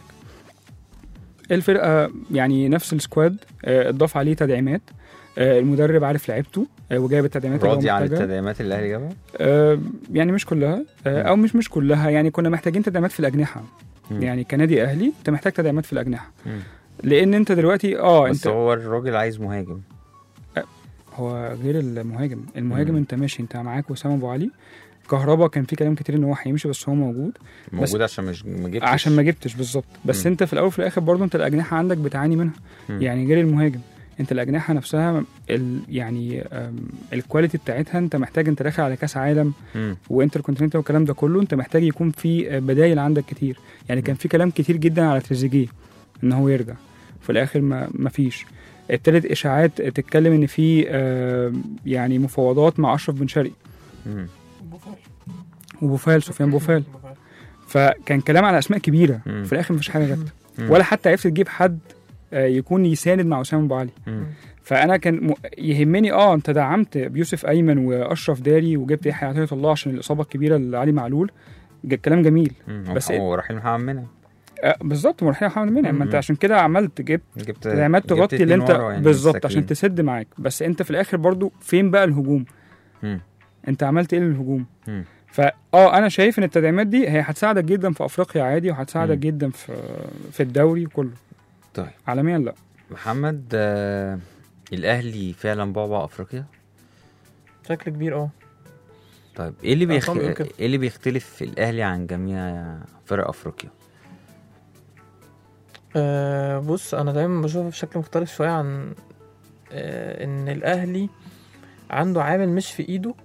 الفرقه يعني نفس السكواد آه، اتضاف عليه تدعيمات آه، المدرب عارف لعيبته آه، وجايب التدعيمات اللي هو راضي عن محتاجها. التدعيمات اللي الاهلي جابها آه، يعني مش كلها آه، مم. او مش مش كلها يعني كنا محتاجين تدعيمات في الاجنحه مم. يعني كنادي اهلي انت محتاج تدعيمات في الاجنحه مم. لان انت دلوقتي اه بس انت هو الراجل عايز مهاجم هو غير المهاجم المهاجم مم. انت ماشي انت معاك وسام ابو علي كهربا كان في كلام كتير ان هو هيمشي بس هو موجود موجود عشان مش ما جبتش عشان ما جبتش بالظبط بس مم. انت في الاول وفي الاخر برضه انت الاجنحه عندك بتعاني منها مم. يعني غير المهاجم انت الاجنحه نفسها ال يعني أم، الكواليتي بتاعتها انت محتاج انت داخل على كاس عالم مم. وانتر كونتيننتال والكلام ده كله انت محتاج يكون في بدايل عندك كتير يعني كان في كلام كتير جدا على تريزيجيه ان هو يرجع في الاخر ما ما فيش ابتدت اشاعات تتكلم ان في آه، يعني مفاوضات مع اشرف بن شرقي مم. وبوفال سفيان بوفال فكان كلام على اسماء كبيره مم. في الاخر مفيش حاجه جت مم. ولا حتى عرفت تجيب حد آه، يكون يساند مع اسامه ابو علي مم. فانا كان م... يهمني اه انت دعمت بيوسف ايمن واشرف داري وجبت يحيى عطيه الله عشان الاصابه الكبيره لعلي معلول ج- كلام جميل مم. بس هو رحيل محمد منعم آه بالظبط مرحله محمد منعم ما انت مم. عشان كده عملت جبت جبت تدعيمات جبت تغطي اللي اتنين انت ورا يعني بالظبط مساكين. عشان تسد معاك بس انت في الاخر برضو فين بقى الهجوم مم. انت عملت ايه للهجوم مم. فا اه انا شايف ان التدعيمات دي هي هتساعدك جدا في افريقيا عادي وهتساعدك مم. جدا في في الدوري كله طيب عالميا لا محمد آه الاهلي فعلا بعبع افريقيا بشكل كبير اه طيب ايه اللي بيخ... أرقام بيقول كده. ايه اللي بيختلف في الاهلي عن جميع فرق افريقيا آه، بص انا دايما بشوفها بشكل مختلف شويه عن آه، ان الاهلي عنده عامل مش في ايده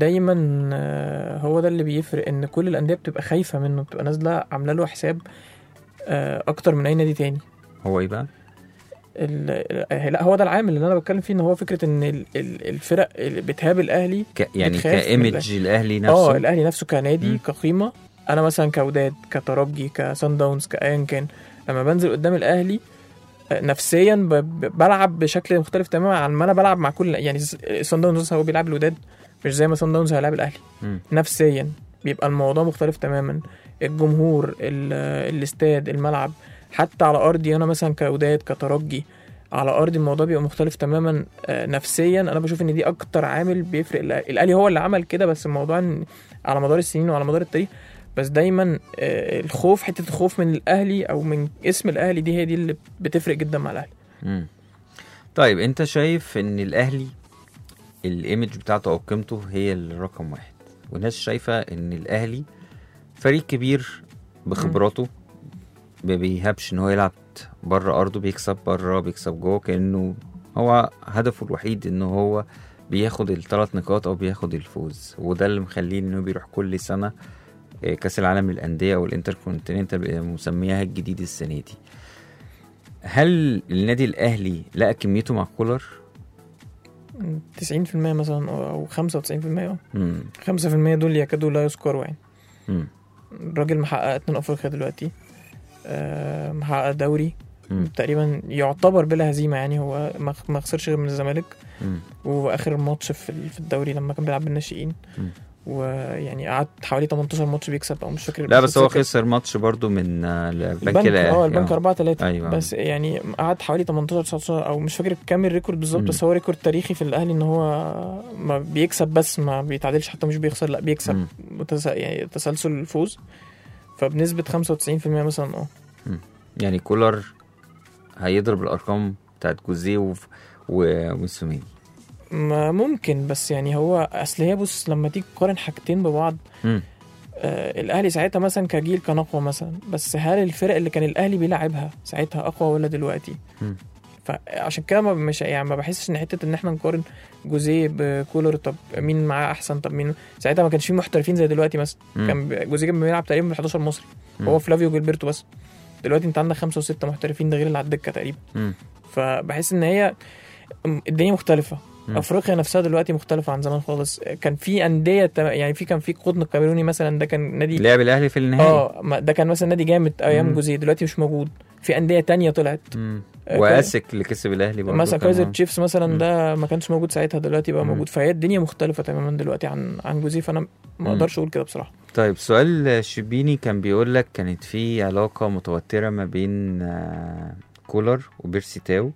دايما آه، هو ده اللي بيفرق ان كل الانديه بتبقى خايفه منه بتبقى نازله عامله له حساب آه، اكتر من اي نادي تاني هو ايه بقى؟ ال- ال- لا هو ده العامل اللي انا بتكلم فيه ان هو فكره ان ال- ال- الفرق اللي بتهاب الاهلي ك... يعني بتخاف من كايمج الاهلي اه نفسه الاهلي نفسه كنادي مم. كقيمه انا مثلا كوداد كترجي كسان داونز كايا كان لما بنزل قدام الاهلي آه، نفسيا ب- ب- بلعب بشكل مختلف تماما عن ما انا بلعب مع كل يعني سان داونز مثلا هو بيلعب الوداد مش زي ما سان داونز هيلعب الاهلي مم. نفسيا بيبقى الموضوع مختلف تماما الجمهور ال- الاستاد الملعب حتى على ارضي انا مثلا كوداد كترجي على ارضي الموضوع بيبقى مختلف تماما آه، نفسيا انا بشوف ان دي اكتر عامل بيفرق الأهلي. الاهلي هو اللي عمل كده بس الموضوع إن على مدار السنين وعلى مدار التاريخ بس دايما آه، الخوف حته الخوف من الاهلي او من اسم الاهلي دي هي دي اللي بتفرق جدا مع الاهلي مم. طيب انت شايف ان الاهلي الايمج بتاعته او قيمته هي الرقم واحد والناس شايفه ان الاهلي فريق كبير بخبراته ما بيهابش ان هو يلعب بره ارضه بيكسب بره بيكسب جوه كانه هو هدفه الوحيد ان هو بياخد الثلاث نقاط او بياخد الفوز وده اللي مخليه انه بيروح كل سنه آه، كاس العالم للانديه او الانتركونتيننتال مسميها الجديد السنه دي هل النادي الاهلي لقى كميته مع كولر 90% مثلا او 95% اه مم. 5% دول يكادوا لا يذكروا يعني مم. الراجل محقق اتنين افريقيا دلوقتي آه، محقق دوري مم. تقريبا يعتبر بلا هزيمه يعني هو ما ما خسرش غير من الزمالك مم. واخر ماتش في ال- في الدوري لما كان بيلعب بالناشئين مم. ويعني قعد حوالي 18 ماتش بيكسب او مش فاكر لا بس هو فاكر. خسر ماتش برضو من آه، البنك البنك الأهلي. اه البنك آه. 4 3 أيوة. بس يعني قعد حوالي 18 19 او مش فاكر كام الريكورد بالظبط مم. بس هو ريكورد تاريخي في الاهلي ان هو ما بيكسب بس ما بيتعادلش حتى مش بيخسر لا بيكسب مم. متس... يعني تسلسل الفوز فبنسبة 95% مثلا اه يعني كولر هيضرب الارقام بتاعت جوزيه وف- وموسوماني ما ممكن بس يعني هو اصل هي بص لما تيجي تقارن حاجتين ببعض مم. آه الاهلي ساعتها مثلا كجيل كان اقوى مثلا بس هل الفرق اللي كان الاهلي بيلعبها ساعتها اقوى ولا دلوقتي مم. فعشان كده ما مش يعني ما بحسش ان حته ان احنا نقارن جوزيه بكولر طب مين معاه احسن طب مين ساعتها ما كانش في محترفين زي دلوقتي مثلا مم. كان ب- جوزيه كان بيلعب تقريبا ب 11 مصري مم. هو فلافيو جilberto بس دلوقتي انت عندك خمسه وسته محترفين ده غير اللي على الدكه تقريبا مم. فبحس ان هي الدنيا مختلفه مم. افريقيا نفسها دلوقتي مختلفه عن زمان خالص كان في انديه تم- يعني في كان في قطن الكاميروني مثلا ده كان نادي لعب الاهلي في النهائي اه ما- ده كان مثلا نادي جامد ايام مم. جوزيه دلوقتي مش موجود في انديه تانية طلعت مم. آه، واسك اللي كسب الاهلي برضو مثلا كان- كايزر تشيفز مثلا مم. ده ما كانش موجود ساعتها دلوقتي بقى مم. موجود فهي الدنيا مختلفه تماما دلوقتي عن عن جوزيه فانا ما مم. اقدرش اقول كده بصراحه طيب سؤال شبيني كان بيقول لك كانت في علاقة متوترة ما بين آه، كولر وبيرسي تاو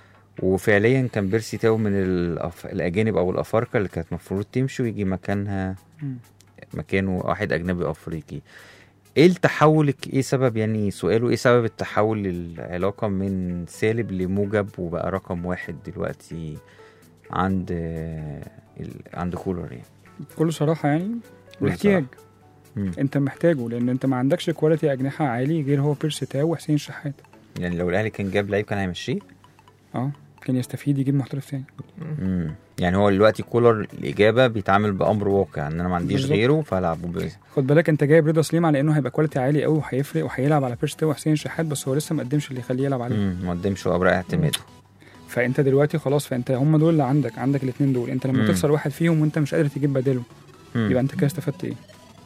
وفعليا كان بيرسي تاو من الأف... الأجانب أو الأفارقة اللي كانت المفروض تمشي ويجي مكانها مم. مكانه واحد أجنبي أفريقي ايه التحول ايه سبب يعني سؤاله ايه سبب التحول العلاقة من سالب لموجب وبقى رقم واحد دلوقتي عند آه، ال- عند كولر يعني بكل صراحه يعني بكل محتاج مم. انت محتاجه لان انت ما عندكش كواليتي اجنحه عالي غير هو بيرسي تاو وحسين شحات يعني لو الاهلي كان جاب لعيب كان هيمشيه اه كان يستفيد يجيب محترف تاني مم. يعني هو دلوقتي كولر الاجابه بيتعامل بامر واقع ان انا ما عنديش بالظبط. غيره فالعبه بيه خد بالك انت جايب رضا سليم على انه هيبقى كواليتي عالي قوي وهيفرق وهيلعب على بيرسي تاو وحسين شحات بس هو لسه ما قدمش اللي يخليه يلعب عليه مم. ما قدمش اوراق اعتماده فانت دلوقتي خلاص فانت هم دول اللي عندك عندك الاثنين دول انت لما مم. تخسر واحد فيهم وانت مش قادر تجيب بداله مم. يبقى انت كده استفدت ايه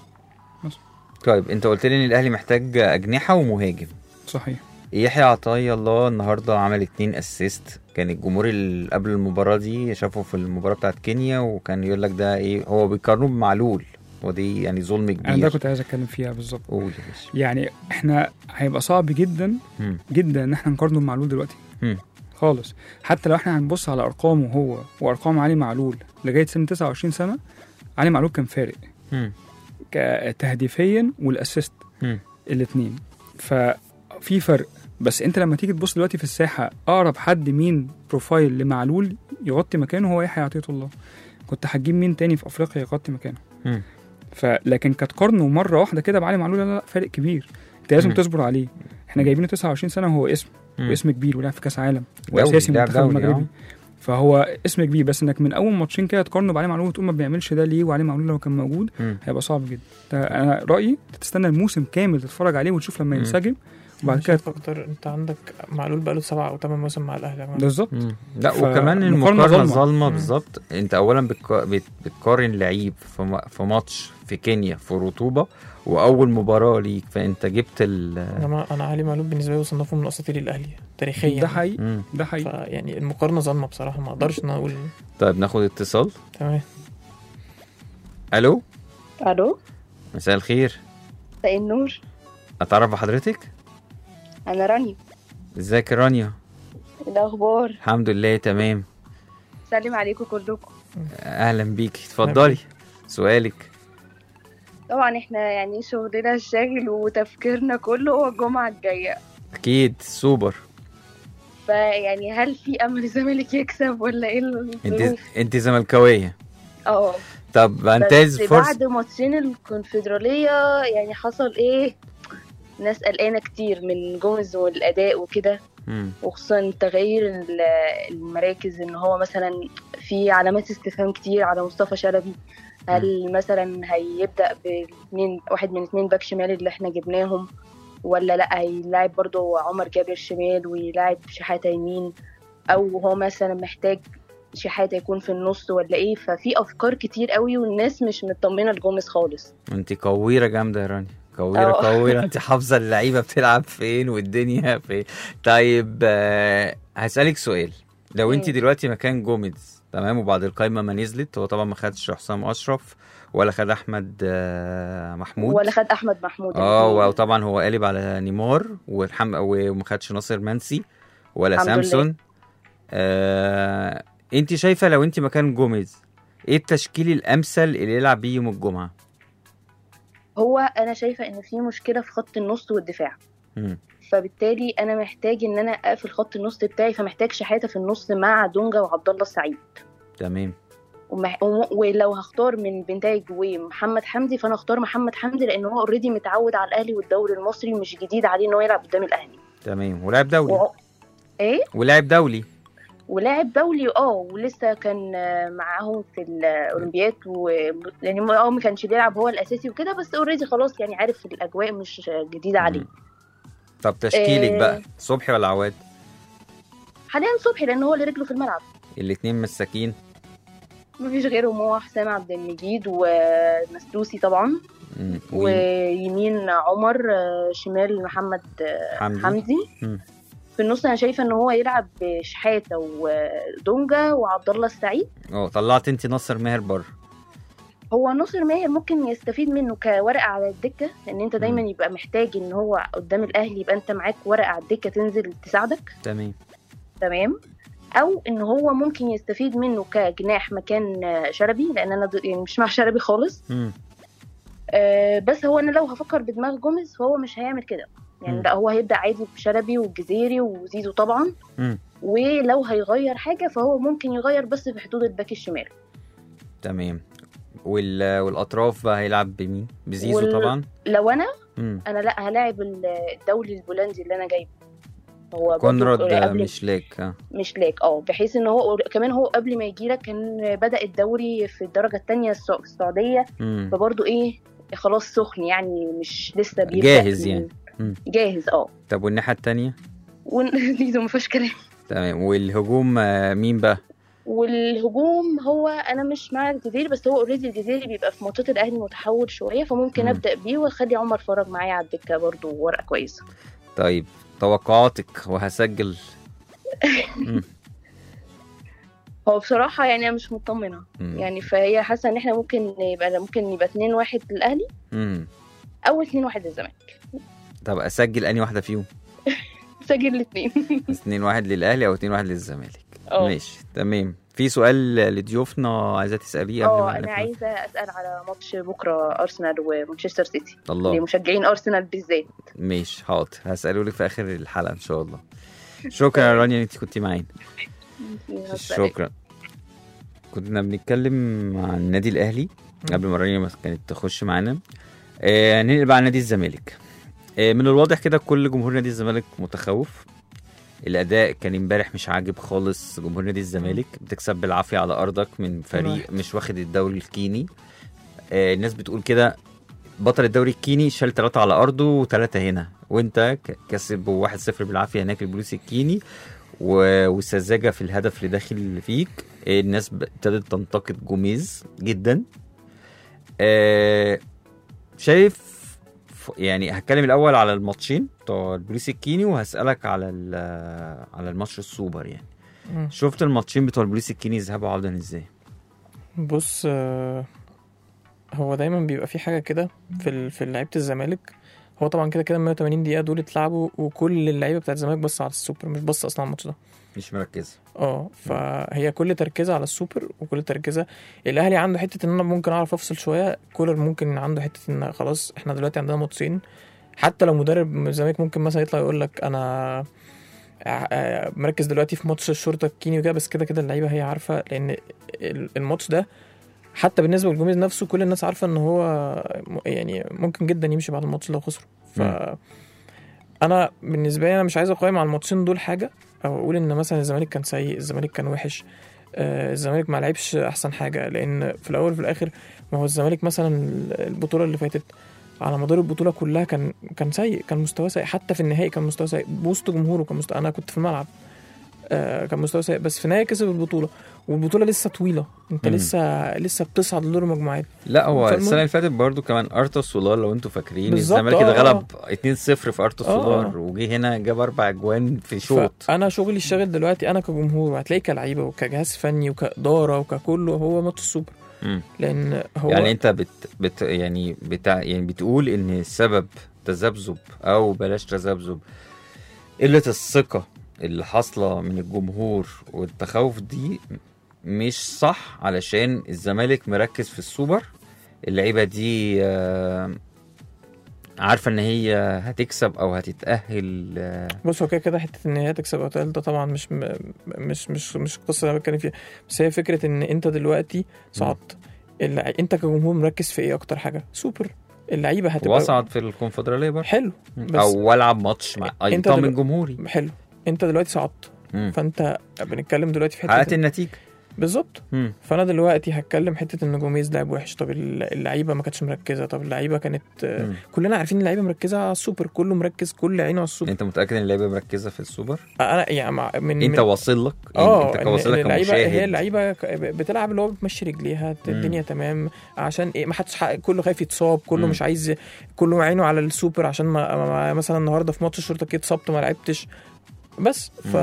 طيب انت قلت لي ان الاهلي محتاج اجنحه ومهاجم صحيح يحيى عطية الله النهارده عمل اتنين اسيست كان الجمهور اللي قبل المباراه دي شافه في المباراه بتاعت كينيا وكان يقول لك ده ايه هو بيقارنوه بمعلول ودي يعني ظلم انا ده كبير كنت عايز اتكلم فيها بالظبط قول يا باشا يعني احنا هيبقى صعب جدا مم. جدا ان احنا نقارنه بمعلول دلوقتي مم. خالص حتى لو احنا هنبص على ارقامه هو وارقام علي معلول لغايه سن 29 سنه علي معلول كان فارق مم. ك- تهديفيا والاسيست مم. الاثنين ففي فرق بس انت لما تيجي تبص دلوقتي في الساحه اقرب حد مين بروفايل لمعلول يغطي مكانه هو يحيى عطيه الله كنت هتجيب مين تاني في افريقيا يغطي مكانه مم. فلكن كتقارنه مره واحده كده بعلي معلول لا لا فرق كبير انت لازم مم. تصبر عليه احنا جايبينه 29 سنه وهو اسم مم. واسم كبير ولعب في كاس عالم دولي، واساسي لاعب المنتخب دولي، المغربي فهو اسم كبير بس انك من اول ماتشين كده تقارنه بعلي معلول وتقول ما بيعملش ده ليه وعلي معلول لو كان موجود مم. هيبقى صعب جدا ده انا رايي تستنى الموسم كامل تتفرج عليه وتشوف لما مم. ينسجم وبعد مش كده اكتر انت عندك معلول بقاله سبع او ثمان مواسم مع الاهلي يا جماعه بالظبط مم. لا ف- وكمان مقارنة المقارنه ظالمة. ظالمه مم. بالظبط انت اولا بتك- بت- بتقارن لعيب في م- في ماتش في كينيا في رطوبه واول مباراه ليك فانت جبت ال يا جماعه انا علي معلول بالنسبه لي بصنفه من اساطير الاهلي تاريخيا ده حقيقي مم. ده حقيقي فيعني المقارنه ظالمه بصراحه ما اقدرش ان أنا اقول طيب ناخد اتصال تمام الو الو مساء الخير مساء النور اتعرف بحضرتك انا رانيا ازيك يا رانيا إيه الاخبار الحمد لله تمام سلم عليكم كلكم اهلا بيكي اتفضلي سؤالك طبعا احنا يعني شغلنا الشاغل وتفكيرنا كله هو الجمعه الجايه اكيد سوبر فيعني هل في امل الزمالك يكسب ولا ايه انت الظروف انت زملكاويه اه طب انتهز بس فرصه بعد ماتشين الكونفدراليه يعني حصل ايه ناس قلقانه كتير من جوميز والاداء وكده مم. وخصوصا تغيير ال- المراكز ان هو مثلا في علامات استفهام كتير على مصطفى شلبي هل مثلا هيبدا باثنين واحد من اثنين باك شمال اللي احنا جبناهم ولا لا هيلاعب برضو عمر جابر شمال ويلاعب شحاته يمين او هو مثلا محتاج شحاته يكون في النص ولا ايه ففي افكار كتير قوي والناس مش مطمنه لجوميز خالص انت كويره جامده يا رانيا كويره اه. كويره انت حافظه اللعيبه بتلعب فين والدنيا فين طيب آه، هسألك سؤال لو انت مم. دلوقتي مكان جوميز تمام وبعد القايمه ما نزلت هو طبعا ما خدش حسام اشرف ولا خد احمد آه، محمود ولا خد احمد محمود اه الاتنين. وطبعا هو قالب على نيمار والحم... وما خدش ناصر منسي ولا الحمد لله. سامسون آه... انت شايفه لو انت مكان جوميز ايه التشكيل الامثل اللي يلعب بيه يوم الجمعه هو انا شايفه ان في مشكله في خط النص والدفاع مم. فبالتالي انا محتاج ان انا اقفل خط النص بتاعي فمحتاج شحاته في النص مع دونجا وعبد الله السعيد تمام ومح... وم- ولو هختار من بنتايج ومحمد حمدي فانا اختار محمد حمدي لان هو اوريدي متعود على الاهلي والدوري المصري مش جديد عليه ان هو يلعب قدام الاهلي تمام ولاعب دولي و... ايه ولاعب دولي ولاعب دولي اه ولسه كان آه، معاهم في الاولمبياد و يعني اه ما كانش بيلعب هو الاساسي وكده بس اوريدي خلاص يعني عارف الاجواء مش جديده عليه مم. طب تشكيلك آه. بقى صبحي ولا عواد حاليا صبحي لان هو اللي رجله في الملعب الاتنين مساكين مفيش غيرهم هو حسام عبد المجيد ومسلوسي طبعا مم. و... ويمين عمر آه، شمال محمد آه، حمدي. حمدي مم. في النص انا شايفه ان هو يلعب بشحاته ودونجا وعبد الله السعيد اه طلعت انت ناصر ماهر بره هو ناصر ماهر ممكن يستفيد منه كورقه على الدكه لان انت دايما مم. يبقى محتاج ان هو قدام الاهلي يبقى انت معاك ورقه على الدكه تنزل تساعدك تمام تمام او ان هو ممكن يستفيد منه كجناح مكان آه، شلبي لان انا ضد- يعني مش مع شلبي خالص مم. آه، بس هو انا لو هفكر بدماغ جوميز فهو مش هيعمل كده يعني مم. لا هو هيبدا عادي بشلبي والجزيري وزيزو طبعا مم. ولو هيغير حاجه فهو ممكن يغير بس في حدود الباك الشمال تمام وال... والاطراف بقى هيلعب بمين بزيزو وال- طبعا لو انا مم. انا لا هلاعب الدولي البولندي اللي انا جايبه هو برضو كونراد قبل مش لاك اه مش لاك اه بحيث ان هو كمان هو قبل ما يجي لك كان بدا الدوري في الدرجه الثانيه في السعوديه مم. فبرضه ايه خلاص سخن يعني مش لسه بيبدا جاهز من- يعني. مم. جاهز اه طب والناحيه التانية وزيزو ما فيهاش كلام تمام والهجوم آه، مين بقى والهجوم هو انا مش مع الجزيري بس هو اوريدي الجزيري بيبقى في ماتشات الاهلي متحول شويه فممكن مم. ابدا بيه واخلي عمر فرج معايا على الدكه برضه ورقه كويسه طيب توقعاتك وهسجل مم. هو بصراحه يعني انا مش مطمنه مم. يعني فهي حاسه ان احنا ممكن يبقى ممكن يبقى 2 1 للاهلي مم. او 2 1 للزمالك طب اسجل اني واحده فيهم سجل الاثنين 2 1 للاهلي او 2 1 للزمالك اه ماشي تمام في سؤال لضيوفنا عايزه تساليه قبل اه ما انا نقفل؟ عايزه اسال على ماتش بكره ارسنال ومانشستر سيتي الله لمشجعين ارسنال بالذات ماشي حاضر هسأله لك في اخر الحلقه ان شاء الله شكرا يا رانيا ان انت كنتي معانا شكرا كنا بنتكلم عن النادي الاهلي قبل ما رانيا ما كانت تخش معانا آه ننقل بقى على نادي الزمالك آه من الواضح كده كل جمهور نادي الزمالك متخوف الاداء كان امبارح مش عاجب خالص جمهور نادي الزمالك بتكسب بالعافيه على ارضك من فريق واحد. مش واخد الدوري الكيني آه الناس بتقول كده بطل الدوري الكيني شال ثلاثة على أرضه وثلاثة هنا وأنت ك- كسب 1-0 بالعافية هناك البوليس الكيني و- وسذاجة في الهدف اللي داخل فيك الناس ب- ابتدت تنتقد جوميز جدا آه، شايف ف- يعني هتكلم الأول على الماتشين بتوع البوليس الكيني وهسألك على ال- على الماتش السوبر يعني مم. شفت الماتشين بتوع البوليس الكيني ذهاب وعودا ازاي؟ بص آه، هو دايما بيبقى في حاجه كده في ال- في لعيبه الزمالك هو طبعا كده كده 180 دقيقه دول اتلعبوا وكل اللعيبه بتاعت الزمالك بس على السوبر مش بص اصلا على الماتش ده مش مركز اه فهي كل تركيزها على السوبر وكل تركيزها الاهلي عنده حته ان انا ممكن اعرف افصل شويه كولر ممكن عنده حته ان خلاص احنا دلوقتي عندنا ماتشين حتى لو مدرب من الزمالك ممكن مثلا يطلع يقول لك انا ع- آه، مركز دلوقتي في ماتش الشرطه الكيني وكده بس كده كده اللعيبه هي عارفه لان ال- الماتش ده حتى بالنسبه للجمهور نفسه كل الناس عارفه ان هو م- يعني ممكن جدا يمشي بعد الماتش لو خسروا ف مم. انا بالنسبه لي انا مش عايز اقيم على الماتشين دول حاجه او اقول ان مثلا الزمالك كان سيء الزمالك كان وحش آه، الزمالك ما لعبش احسن حاجه لان في الاول وفي الاخر ما هو الزمالك مثلا البطوله اللي فاتت على مدار البطوله كلها كان كان سيء كان مستوى سيء حتى في النهائي كان مستوى سيء بوسط جمهوره كان مستوى انا كنت في الملعب آه، كان مستوى سيء بس في النهايه كسب البطوله والبطوله لسه طويله انت مم. لسه لسه بتصعد لدور المجموعات لا هو فالمهم- السنه اللي فاتت برضو كمان ارتا سولار لو انتوا فاكرين بالظبط، الزمالك آه، اتغلب 2-0 في ارتا آه، سولار آه. وجه هنا جاب اربع اجوان في شوط فانا شغلي الشاغل دلوقتي انا كجمهور وهتلاقي كلعيبه وكجهاز فني وكاداره وككله هو ماتش السوبر مم. لان هو يعني انت بت, بت يعني بتاع يعني بتقول ان السبب تذبذب او بلاش تذبذب قله الثقه اللي حاصله من الجمهور والتخوف دي مش صح علشان الزمالك مركز في السوبر اللعيبه دي آه، عارفه ان هي هتكسب او هتتاهل آه، بص هو كده كده حته ان هي تكسب او تقل ده طبعا مش م... مش مش مش القصه اللي انا بتكلم فيها بس هي فكره ان انت دلوقتي صعدت اللع... انت كجمهور مركز في ايه اكتر حاجه سوبر اللعيبه هتبقى واصعد في الكونفدراليه برضه حلو بس او العب ماتش مع انت ايطام دلوقتي- جمهوري حلو انت دلوقتي صعدت مم. فانت بنتكلم دلوقتي في حققت حته النتيجه بالظبط مم. فانا دلوقتي هتكلم حته ان جوميز لعب وحش طب اللعيبه ما كانتش مركزه طب اللعيبه كانت مم. كلنا عارفين ان اللعيبه مركزه على السوبر كله مركز كل عينه على السوبر انت متاكد ان اللعيبه مركزه في السوبر انا يعني مع من انت من واصل لك يعني اه انت إن- كواصل إن لك اللعيبه هي كمشاهد اللعيبه ك- بتلعب اللي هو بتمشي رجليها الدنيا تمام عشان ايه ما حدش حق- كله خايف يتصاب كله مم. مش عايز كله عينه على السوبر عشان ما, ما مثلا النهارده في ماتش الشرطه كده اتصبت ما لعبتش بس ف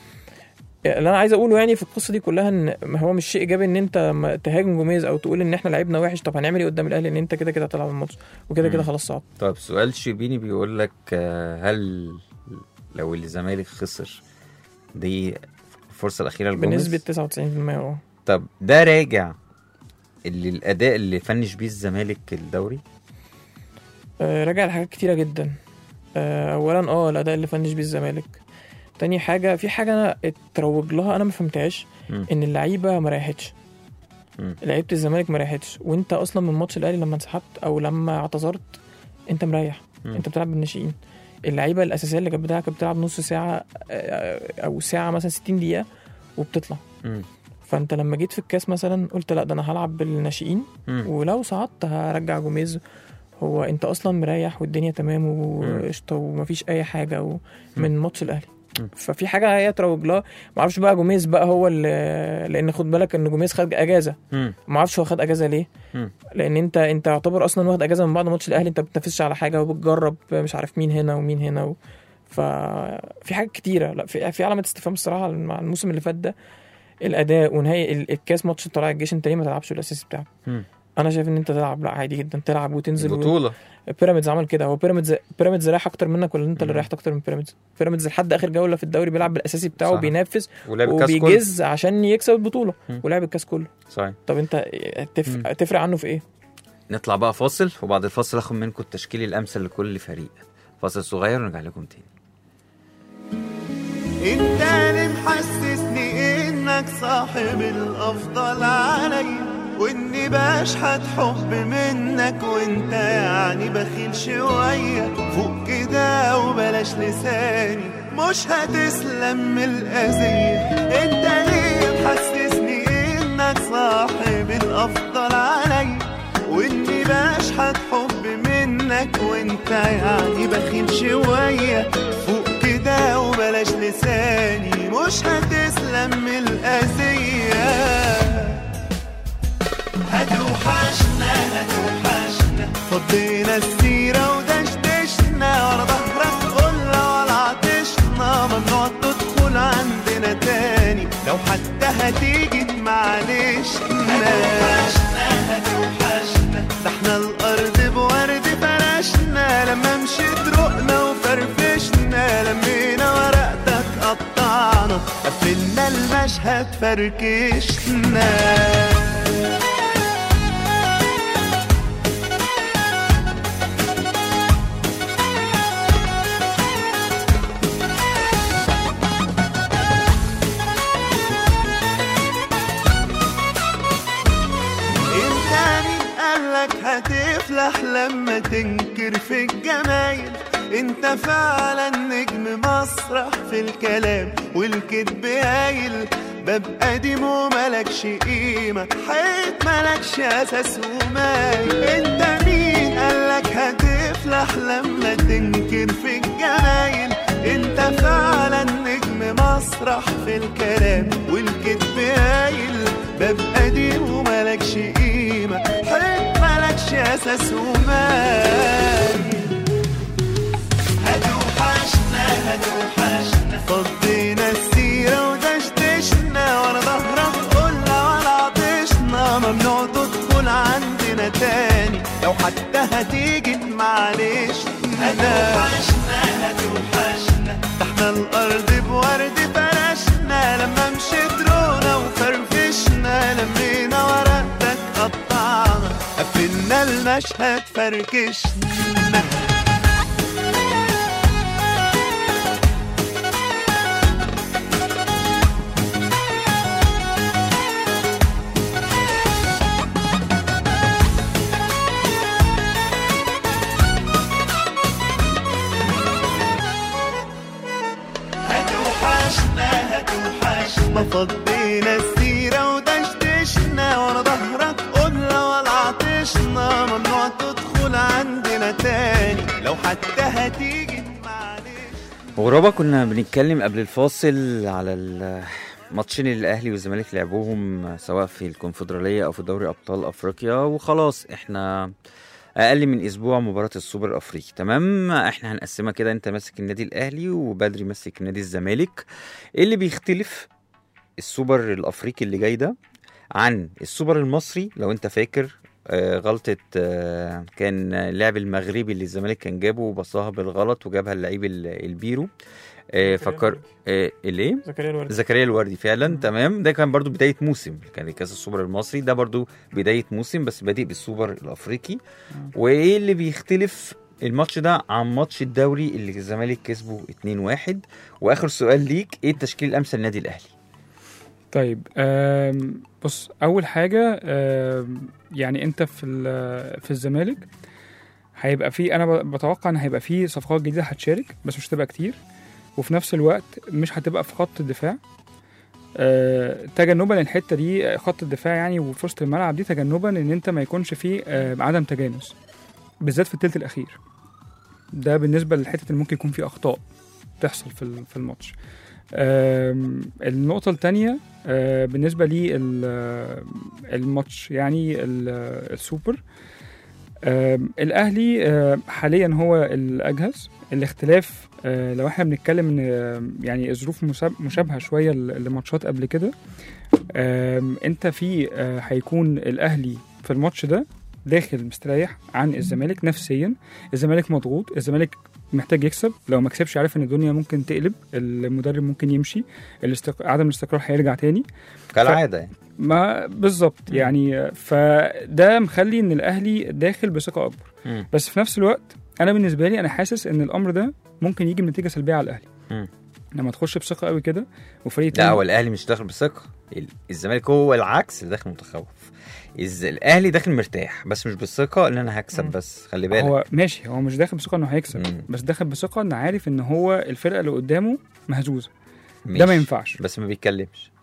اللي انا عايز اقوله يعني في القصه دي كلها ان ما هو مش شيء ايجابي ان انت ما تهاجم جوميز او تقول ان احنا لعبنا وحش طب هنعمل ايه قدام الاهلي ان انت كده كده هتلعب الماتش وكده كده مم. خلاص صعد طيب سؤال شيبيني بيقول لك آه، هل لو الزمالك خسر دي الفرصه الاخيره لجوميز بنسبه 99% اه طب ده راجع اللي الاداء اللي فنش بيه الزمالك الدوري آه، راجع لحاجات كتيرة جدا آه، أولا اه الأداء اللي فنش بيه الزمالك تاني حاجة في حاجة أنا اتروج لها أنا ما فهمتهاش مم. إن اللعيبة ما ريحتش مم. لعيبة الزمالك ما ريحتش وأنت أصلا من ماتش الأهلي لما انسحبت أو لما اعتذرت أنت مريح مم. أنت بتلعب بالناشئين اللعيبة الأساسية اللي كانت بتلعب كانت بتلعب نص ساعة آه، أو ساعة مثلا 60 دقيقة وبتطلع مم. فأنت لما جيت في الكاس مثلا قلت لا ده أنا هلعب بالناشئين مم. ولو صعدت هرجع جوميز هو انت اصلا مريح والدنيا تمام وقشطه ومفيش اي حاجه و... من ماتش الاهلي مم. ففي حاجه هي تروج لها معرفش بقى جوميز بقى هو اللي لان خد بالك ان جوميز خد اجازه مم. معرفش هو خد اجازه ليه مم. لان انت انت يعتبر اصلا واخد اجازه من بعد ماتش الاهلي انت بتنافسش على حاجه وبتجرب مش عارف مين هنا ومين هنا و... ففي حاجات كتيره لا في في علامه استفهام الصراحه مع الموسم اللي فات ده الاداء ونهائي ال- الكاس ماتش طلائع الجيش انت ليه ما تلعبش الاساسي بتاعك مم. انا شايف ان انت تلعب لا عادي جدا تلعب وتنزل و... بطوله بيراميدز عمل كده هو بيراميدز بيراميدز رايح اكتر منك ولا انت اللي مم. ريحت اكتر من بيراميدز بيراميدز لحد اخر جوله في الدوري بيلعب بالاساسي بتاعه صح. بينافس ولعب الكاس كله وبيجز عشان يكسب البطوله مم. ولعب الكاس كله صحيح طب انت تف... مم. تفرق عنه في ايه نطلع بقى فاصل وبعد الفاصل اخد منكم التشكيل الامثل لكل فريق فاصل صغير ونرجع لكم تاني انت اللي محسسني انك صاحب الافضل عليا واني بشحت حب منك وانت يعني بخيل شوية فوق كده وبلاش لساني مش هتسلم من الأذية انت ليه محسسني انك صاحب الافضل عليا واني بشحت حب منك وانت يعني بخيل شوية فوق كده وبلاش لساني مش هتسلم من الأذية هتوحشنا هتوحشنا فضينا السيرة ودشدشنا ورا ظهرك قلنا ولا عطشنا ممنوع تدخل عندنا تاني لو حتى هتيجي معلش هتوحشنا هتوحشنا ده احنا الأرض بورد فرشنا لما مشيت رقنا وفرفشنا لمينا ورقتك قطعنا قفلنا المشهد فركشنا انت مين قالك هتفلح لما تنكر في الجمايل انت فعلا نجم مسرح في الكلام والكذب هايل باب قديم وملكش قيمة حيط ملكش أساس ومايل انت مين قالك هتفلح لما تنكر في الجمايل انت فعلا نجم مسرح في الكلام والكذب هايل باب قديم وملكش قيمة حيط ملكش أساس ومايل هتوحشنا هتوحشنا فضينا السيرة ودشدشنا ورا ظهرك قلنا ولا عطشنا ممنوع تدخل عندنا تاني لو حتى هتيجي معلش هتوحشنا هتوحشنا ده احنا الأرض بورد فرشنا لما مشيت رونا وفرفشنا لمينا ورقتك قطعنا قفلنا المشهد فركشنا هتوحشنا هتوحشنا فضينا السيرة ودشدشنا ورا ظهرك قلنا ولا عطشنا ممنوع تدخل عندنا تاني لو حتى هتيجي معلش غرابة كنا بنتكلم قبل الفاصل على الماتشين اللي الاهلي والزمالك لعبوهم سواء في الكونفدرالية او في دوري ابطال افريقيا وخلاص احنا اقل من اسبوع مباراة السوبر الافريقي تمام احنا هنقسمها كده انت ماسك النادي الاهلي وبدري ماسك نادي الزمالك ايه اللي بيختلف السوبر الافريقي اللي جاي ده عن السوبر المصري لو انت فاكر آه، غلطة آه، كان اللاعب المغربي اللي الزمالك كان جابه وبصاها بالغلط وجابها اللعيب ال- البيرو آه، زكريا فكر آه، ليه؟ زكريا الوردي زكريا الوردي فعلا تمام ده كان برضو بدايه موسم كان كاس السوبر المصري ده برضو بدايه موسم بس بادئ بالسوبر الافريقي وايه اللي بيختلف الماتش ده عن ماتش الدوري اللي الزمالك كسبه 2-1 واخر سؤال ليك ايه التشكيل الامثل للنادي الاهلي طيب آم، بص اول حاجه آم، يعني انت في ال- في الزمالك هيبقى في انا ب- بتوقع ان هيبقى في صفقات جديده هتشارك بس مش هتبقى كتير وفي نفس الوقت مش هتبقى في خط الدفاع آه، تجنبا للحته دي آه، خط الدفاع يعني وفي وسط الملعب دي تجنبا ان انت ما يكونش فيه آه، عدم تجانس بالذات في الثلث الاخير ده بالنسبه للحته اللي ممكن يكون فيه اخطاء تحصل في ال- في الماتش آم، النقطه الثانيه بالنسبه لي ال- الماتش يعني ال- السوبر آم، الاهلي آم، حاليا هو الاجهز الاختلاف آه، لو احنا بنتكلم ان آم، يعني الظروف مساب- مشابهه شويه ل- لماتشات قبل كده آم، انت في آه، هيكون الاهلي في الماتش ده داخل مستريح عن الزمالك نفسيا الزمالك مضغوط الزمالك محتاج يكسب لو ما كسبش عارف ان الدنيا ممكن تقلب المدرب ممكن يمشي الاستق... عدم الاستقرار هيرجع تاني كالعاده يعني ما بالظبط يعني فده مخلي ان الاهلي داخل بثقه اكبر مم. بس في نفس الوقت انا بالنسبه لي انا حاسس ان الامر ده ممكن يجي بنتيجه سلبيه على الاهلي مم. لما تخش بثقه قوي كده وفريق لا تاني- هو الاهلي مش داخل بثقه ال- الزمالك هو العكس اللي داخل متخوف الز- الاهلي داخل مرتاح بس مش بالثقه ان انا هكسب مم. بس خلي بالك هو ماشي هو مش داخل بثقه انه هيكسب مم. بس داخل بثقه انه عارف ان هو الفرقه اللي قدامه مهزوزه ده ماشي. ما ينفعش بس ما بيتكلمش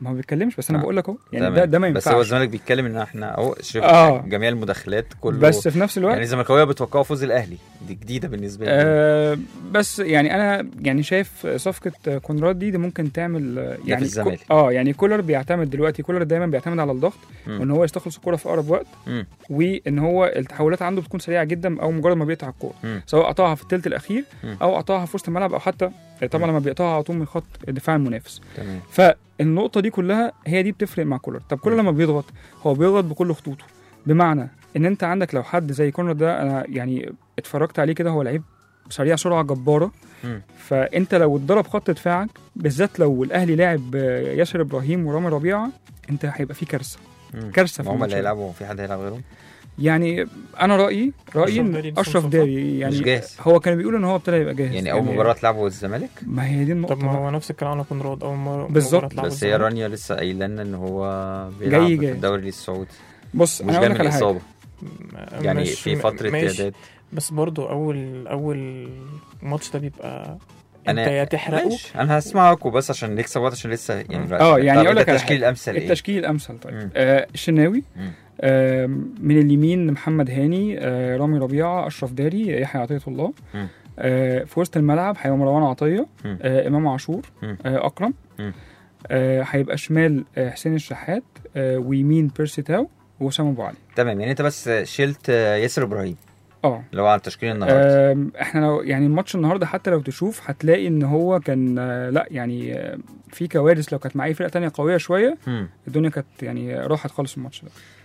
ما هو بيتكلمش بس انا آه. بقول لك اهو يعني تمام. ده ده ما بس هو ينفعش الزمالك بيتكلم ان احنا اهو شوف آه. جميع المداخلات كله بس في نفس الوقت يعني الزملكاويه بيتوقعوا فوز الاهلي دي جديده بالنسبه لي آه بس يعني انا يعني شايف صفقه كونراد دي, دي ممكن تعمل آه، في يعني الزمالك. كو- اه يعني كولر بيعتمد دلوقتي كولر دايما بيعتمد على الضغط مم. وان هو يستخلص الكره في اقرب وقت مم. وان هو التحولات عنده بتكون سريعه جدا او مجرد ما بيقطع الكوره مم. سواء قطعها في الثلث الاخير مم. او قطعها في وسط الملعب او حتى طبعا لما بيقطعها على طول من خط دفاع المنافس تمام فالنقطه دي كلها هي دي بتفرق مع كولر طب كولر لما بيضغط هو بيضغط بكل خطوطه بمعنى ان انت عندك لو حد زي كونر ده انا يعني اتفرجت عليه كده هو لعيب سريع سرعه جباره مم. فانت لو اتضرب خط دفاعك بالذات لو الاهلي لاعب آه، ياسر ابراهيم ورامي ربيعه انت هيبقى في كارثه مم. كارثه في هم الماتش اللي ده. هيلعبوا في حد هيلعب غيرهم يعني انا رايي رايي أشرف ان داري لسه اشرف مصاب. يعني يعني مش جاهز. هو كان بيقول ان هو ابتدى يبقى جاهز يعني اول مباراه تلعبوا الزمالك ما هي دي النقطه طب ما بقى. هو نفس الكلام على كونراد اول مره بالظبط. مباراة تلعبوا بس هي الزمالك. رانيا لسه قايله لنا ان هو بيلعب جاي في جاهز. الدوري السعودي بص مش انا جاي اقول من لك على حاجه الاصابه م- يعني مش- في فتره ماشي. اعداد بس برضو اول اول ماتش ده بيبقى أنا- انت يا تحرقه ماشي انا هسمعك وبس عشان نكسب وقت عشان لسه يعني الوقت. اه يعني طب اقول أنت لك على التشكيل حاجة. الامثل ايه؟ التشكيل الامثل طيب مم. آه الشناوي مم. آه من اليمين محمد هاني آه رامي ربيعه اشرف داري يحيى عطيه الله مم. آه في وسط الملعب هيبقى مروان عطيه مم. آه امام عاشور مم. آه اكرم مم. آه هيبقى شمال آه حسين الشحات آه ويمين بيرسي تاو وسام ابو علي تمام يعني انت بس شلت ياسر ابراهيم اه اللي هو على التشكيل النهارده آم، احنا لو يعني الماتش النهارده حتى لو تشوف هتلاقي ان هو كان آه، لا يعني آه، في كوارث لو كانت معاه فرقه تانية قويه شويه مم. الدنيا كانت يعني راحت خالص الماتش ده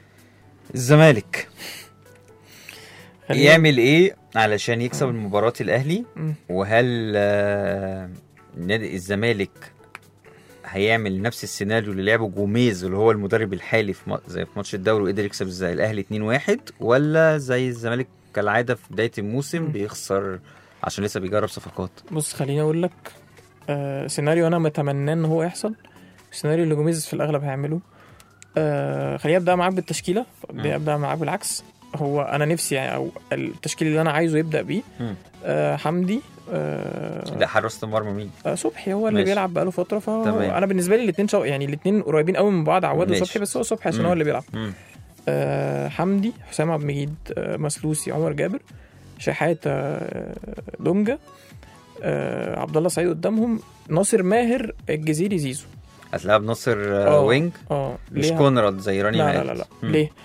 الزمالك خلينا- يعمل ايه علشان يكسب المباراة الاهلي مم. وهل آه، نادي الزمالك هيعمل نفس السيناريو اللي لعبه جوميز اللي هو المدرب الحالي في ما- زي في ماتش الدوري وقدر يكسب زي الاهلي 2-1 ولا زي الزمالك كالعاده في بدايه الموسم مم. بيخسر عشان لسه بيجرب صفقات بص خليني اقول لك آه سيناريو انا متمناه ان هو يحصل السيناريو اللي جوميز في الاغلب هيعمله آه خليني ابدا معاك بالتشكيله مم. ابدا معاك بالعكس هو انا نفسي يعني او التشكيل اللي انا عايزه يبدا بيه مم. آه حمدي آه لا حراسه المرمى مين؟ آه صبحي هو اللي ماشي. بيلعب بقاله فتره فهو تمام. انا بالنسبه لي الاثنين شو... يعني الاثنين قريبين قوي من بعض عواد ماشي. وصبحي بس هو صبحي عشان مم. هو اللي بيلعب مم. آه حمدي حسام عبد المجيد آه مسلوسي عمر جابر شحاته آه دونجا آه عبد الله سعيد قدامهم ناصر ماهر الجزيري زيزو هتلعب ناصر آه، آه. وينج اه مش ليه؟ كونراد زي راني لا ما لا قالت. لا, لا. مم. ليه؟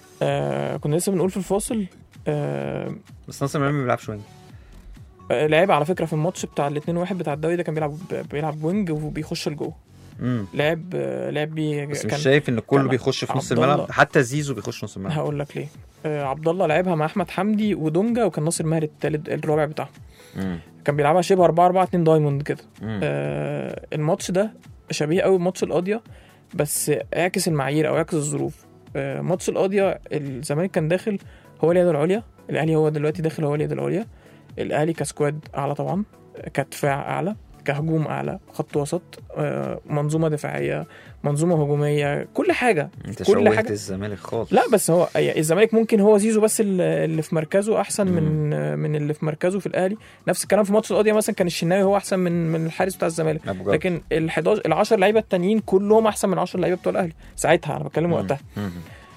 آه كنا لسه بنقول في الفاصل آه بس ناصر ما بيلعبش وينج آه، لعب على فكره في الماتش بتاع الاثنين واحد بتاع الدوري ده كان بيلعب بيلعب وينج وبيخش لجوه مم. لعب آه، لعب بيه بس كان مش شايف ان كله كان بيخش في نص عبد الله- الملعب حتى زيزو بيخش نص الملعب هقول لك ليه آه عبد الله لعبها مع احمد حمدي ودونجا وكان ناصر ماهر التالت الرابع بتاعهم مم. كان بيلعبها شبه 4 4 2 دايموند كده مم. آه الماتش ده شبيه قوي بماتش القاضيه بس اعكس المعايير او اعكس الظروف آه ماتش القاضيه الزمالك كان داخل هو اليد العليا الاهلي هو دلوقتي داخل هو اليد العليا الاهلي كسكواد اعلى طبعا كدفاع اعلى كهجوم اعلى خط وسط آه منظومه دفاعيه منظومه هجوميه كل حاجه انت كل شوهت حاجة. الزمالك خالص لا بس هو يعني الزمالك ممكن هو زيزو بس اللي اللي في مركزه احسن مم. من من اللي في مركزه في الاهلي نفس الكلام في ماتش القضيه مثلا كان الشناوي هو احسن من من الحارس بتاع الزمالك أبو جبل. لكن ال 11 ال 10 لعيبه التانيين كلهم احسن من 10 لعيبه بتوع الاهلي ساعتها انا بتكلم مم. وقتها مم.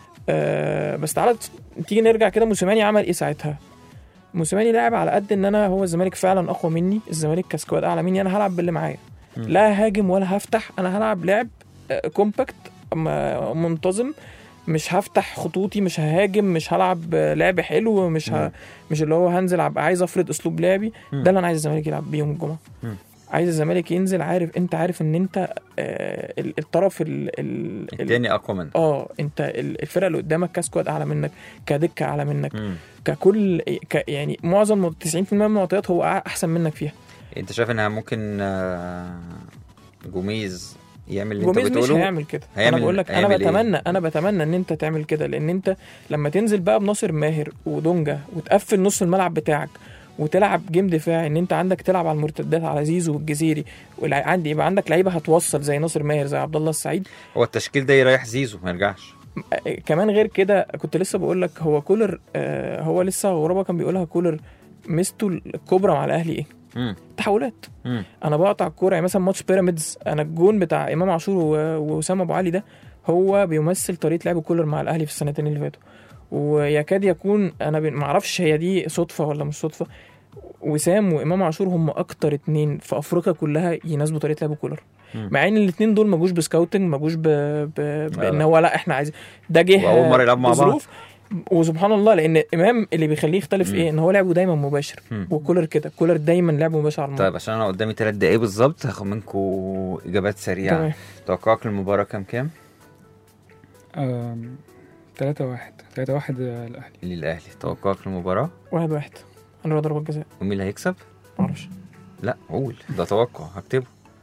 آه بس تعالى ت- تيجي نرجع كده موسيماني عمل ايه ساعتها موسيماني لعب على قد ان انا هو الزمالك فعلا اقوى مني الزمالك كسكواد اعلى مني انا هلعب باللي معايا مم. لا هاجم ولا هفتح انا هلعب لعب آه، كومباكت م- منتظم مش هفتح خطوطي مش ههاجم مش هلعب آه، لعب حلو مش ه... مم. مش اللي هو هنزل ابقى عايز افرض اسلوب لعبي مم. ده اللي انا عايز الزمالك يلعب بيه يوم الجمعه مم. عايز الزمالك ينزل عارف انت عارف ان انت آه ال- الطرف ال... ال... ال... التاني اقوى منك اه انت ال- الفرقه اللي قدامك كسكواد اعلى منك كدكه اعلى منك مم. ككل ك يعني معظم 90% من المعطيات هو أع- احسن منك فيها انت شايف انها ممكن آه، جوميز يعمل اللي انت جوميز مش بتقوله هيعمل كده انا هيعمل- بقول لك انا هيعمل إيه؟ بتمنى انا بتمنى ان انت تعمل كده لان انت لما تنزل بقى بناصر ماهر ودونجا وتقفل نص الملعب بتاعك وتلعب جيم دفاعي ان انت عندك تلعب على المرتدات على زيزو والجزيري وعندي يبقى عندك لعيبه هتوصل زي ناصر ماهر زي عبد الله السعيد هو التشكيل ده يريح زيزو ما يرجعش آه، كمان غير كده كنت لسه بقول لك هو كولر آه، هو لسه غرابه كان بيقولها كولر ميزته الكبرى مع الاهلي ايه مم. تحولات مم. انا بقطع الكوره يعني مثلا ماتش بيراميدز انا الجون بتاع امام عاشور و- واسامه ابو علي ده هو بيمثل طريقه لعب كولر مع الاهلي في السنتين اللي فاتوا ويكاد يكون انا ما اعرفش هي دي صدفه ولا مش صدفه وسام وامام عاشور هم اكتر اتنين في افريقيا كلها يناسبوا طريقه لعب كولر مم. مع ان الاتنين دول ما جوش بسكاوتنج ما جوش ب... ب... بان لا. هو لا احنا عايزين ده جه وأول مرة يلعبوا مع بعض. بظروف وسبحان الله لان امام اللي بيخليه يختلف مم. ايه ان هو لعبه دايما مباشر مم. وكولر كده كولر دايما لعبه مباشر على المرمى طيب عشان انا قدامي ثلاث دقايق بالظبط هاخد منكم اجابات سريعه تمام توقعك للمباراه كام كام آم، تلاتة واحد تلاتة واحد آه، الأهلي للاهلي توقعك للمباراه واحد واحد هنروح ضربات جزاء ومين اللي هيكسب معرفش لا قول ده توقع هكتبه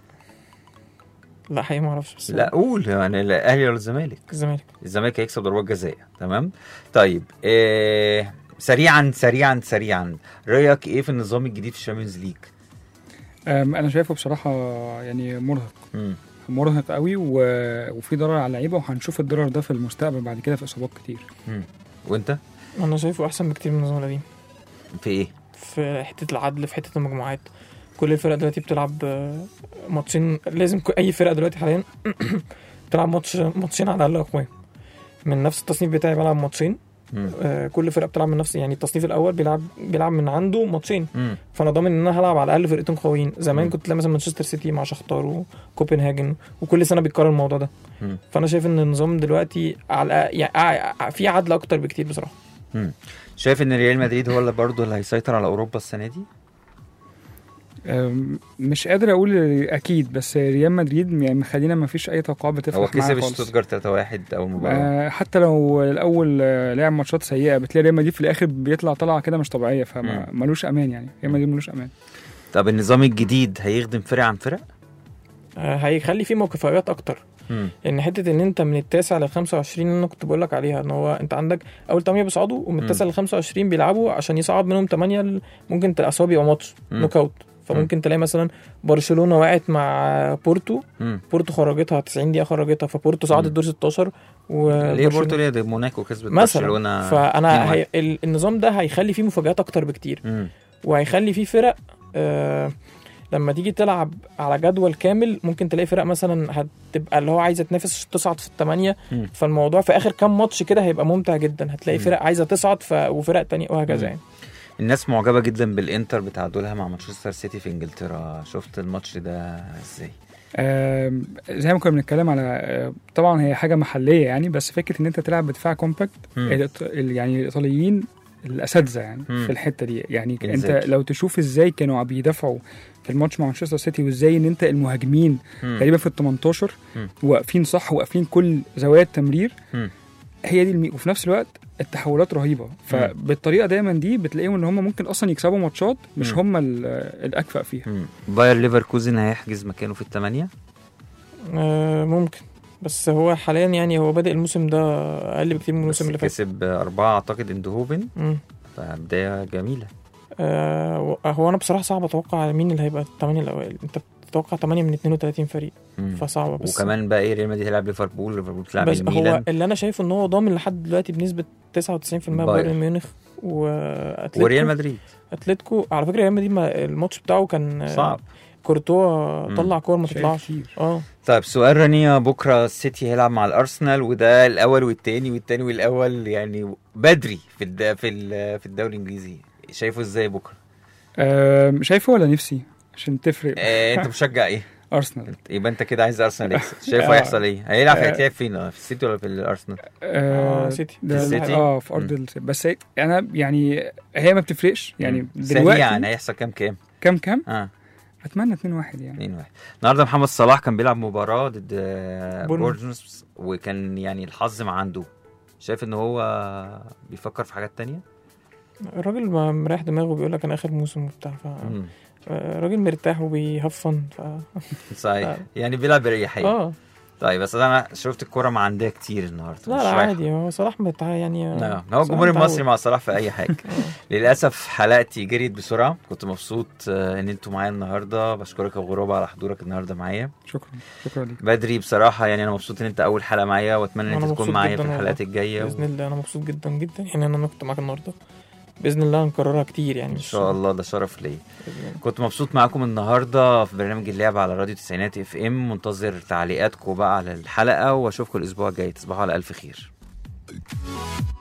لا حقيقي معرفش بس لا قول يعني الاهلي ولا الزمالك الزمالك الزمالك هيكسب ضربات جزاء تمام طيب إيه سريعا سريعا سريعا رايك ايه في النظام الجديد في الشامبيونز ليج آم، أنا شايفه بصراحة يعني مرهق مم. مرهق قوي و... وفي ضرر على اللعيبة وهنشوف الضرر ده في المستقبل بعد كده في إصابات كتير مم. وانت انا شايفه احسن بكتير من النظام القديم في ايه في حته العدل في حته المجموعات كل الفرق دلوقتي بتلعب آه، ماتشين لازم ك- اي فرقه دلوقتي حاليا بتلعب ماتش ماتشين على الاقل اقوام من نفس التصنيف بتاعي بلعب ماتشين مم. آه، كل فرقه بتلعب من نفس يعني التصنيف الاول بيلعب بيلعب من عنده ماتشين مم. فانا ضامن ان انا هلعب على الاقل فرقتين قويين زمان مم. كنت تلاقي مثلا مانشستر سيتي مع شختار وكوبنهاجن وكل سنه بيتكرر الموضوع ده مم. فانا شايف ان النظام دلوقتي على يعني ع- في عدل اكتر بكتير بصراحه مم. شايف ان ريال مدريد هو اللي برضه اللي هيسيطر على اوروبا السنه دي آم، مش قادر أقول أكيد بس ريال مدريد يعني مخلينا ما فيش أي توقعات بتفرح هو معاه كسب خالص. شتوتجارت 3-1 اول مباراه آه، حتى لو الاول آه، لعب ماتشات سيئه بتلاقي ريال مدريد في الاخر بيطلع طلعه كده مش طبيعيه مم. فمالوش امان يعني ريال مدريد ملوش امان طب النظام الجديد هيخدم فرق عن فرق آه، هيخلي فيه مكافآت اكتر مم. ان حته ان انت من التاسع لل 25 اللي انا كنت بقول لك عليها ان هو انت عندك اول 8 بيصعدوا ومن التاسع لل 25 بيلعبوا عشان يصعد منهم 8 ل- ممكن تلاقي اصابع يبقى ماتش مم. نوك اوت فممكن تلاقي مثلا برشلونه وقعت مع بورتو مم. بورتو خرجتها 90 دقيقه خرجتها فبورتو صعدت مم. دور 16 ليه و بورتو ليه ده موناكو كسبت مثلا برشلونه فانا 2-1. هي ال- النظام ده هيخلي فيه مفاجآت اكتر بكتير مم. وهيخلي فيه فرق آه لما تيجي تلعب على جدول كامل ممكن تلاقي فرق مثلا هتبقى اللي هو عايزه تنافس عشان تصعد في الثمانيه مم. فالموضوع في اخر كام ماتش كده هيبقى ممتع جدا هتلاقي مم. فرق عايزه تصعد ف... وفرق تانية وهكذا مم. يعني الناس معجبه جدا بالانتر بتعادلها مع مانشستر سيتي في انجلترا شفت الماتش ده ازاي آم، زي ما كنا بنتكلم على آه، طبعا هي حاجه محليه يعني بس فكره ان انت تلعب بدفاع كومباكت مم. الإيط- ال- يعني الايطاليين الاساتذه يعني مم. في الحته دي يعني انت إنزاجي. لو تشوف ازاي كانوا بيدافعوا في الماتش مع مانشستر سيتي وازاي ان انت المهاجمين مم. تقريبا في ال 18 مم. واقفين صح واقفين كل زوايا التمرير مم. هي دي المي... وفي نفس الوقت التحولات رهيبه فبالطريقه دايما دي بتلاقيهم ان هم ممكن اصلا يكسبوا ماتشات مش مم. هم ال- الاكفأ فيها مم. باير ليفركوزن هيحجز مكانه في الثمانيه آه ممكن بس هو حاليا يعني هو بادئ الموسم ده اقل بكتير من بس الموسم اللي فات كسب اربعه اعتقد اندهوفن مم. فبدايه جميله آه هو انا بصراحه صعب اتوقع مين اللي هيبقى الثمانيه الاوائل انت بتتوقع 8 من 32 فريق مم. فصعبه بس وكمان بقى ايه ريال مدريد هيلعب ليفربول ليفربول بتلعب بس هو الميلان اللي انا شايفه ان هو ضامن لحد دلوقتي بنسبه 99% بايرن. بايرن ميونخ واتلتيكو وريال مدريد اتلتيكو على فكره ريال مدريد ما- الماتش بتاعه كان صعب كورتوا مم. طلع كور ما شايف تطلعش كتير. اه طيب سؤال رانيا بكره السيتي هيلعب مع الارسنال وده الاول والتاني والتاني والاول يعني بدري في الد... في ال... في الدوري الانجليزي شايفه ازاي بكره؟ آم، شايفه ولا نفسي عشان تفرق آه، انت مشجع ايه؟ ارسنال يبقى انت كده عايز ارسنال يكسب شايفه آه. هيحصل ايه؟ هيلعب آه. هيتلعب فين؟ آه، في السيتي ولا في الارسنال؟ آه آه، سيتي. ده في السيتي؟ اه في ارض مم. السيتي بس هي- انا يعني هي ما بتفرقش يعني مم. دلوقتي سريعا هيحصل كام كام؟ كام كام اه اتمنى 2 1 يعني 2 1 النهارده محمد صلاح كان بيلعب مباراه ضد آه، بورنموث. بورنموث وكان يعني الحظ ما عنده شايف ان هو بيفكر في حاجات تانية؟ الراجل ما مريح دماغه بيقول لك انا اخر موسم وبتاع ف مم. الراجل مرتاح وبيهفن ف صحيح آه. يعني بيلعب بريحيه اه طيب بس انا شفت الكوره معنديه كتير النهارده لا مش لا رايحة. عادي هو صلاح متع يعني نعم هو صلاح الجمهور متعود. المصري مع صلاح في اي حاجه للاسف حلقتي جريت بسرعه كنت مبسوط آه، ان انتوا معايا النهارده بشكرك يا غرابه على حضورك النهارده معايا شكرا شكرا ليك بدري بصراحه يعني انا مبسوط ان انت اول حلقه معايا واتمنى ان أنا انت تكون مبسوط معايا جداً في والله. الحلقات الجايه باذن الله انا مبسوط جدا جدا يعني إن انا كنت معاك النهارده باذن الله هنكررها كتير يعني ان شاء الله ده شرف ليا كنت مبسوط معاكم النهارده في برنامج اللعبه على راديو تسعينات اف ام منتظر تعليقاتكم بقى على الحلقه واشوفكم الاسبوع الجاي تصبحوا على الف خير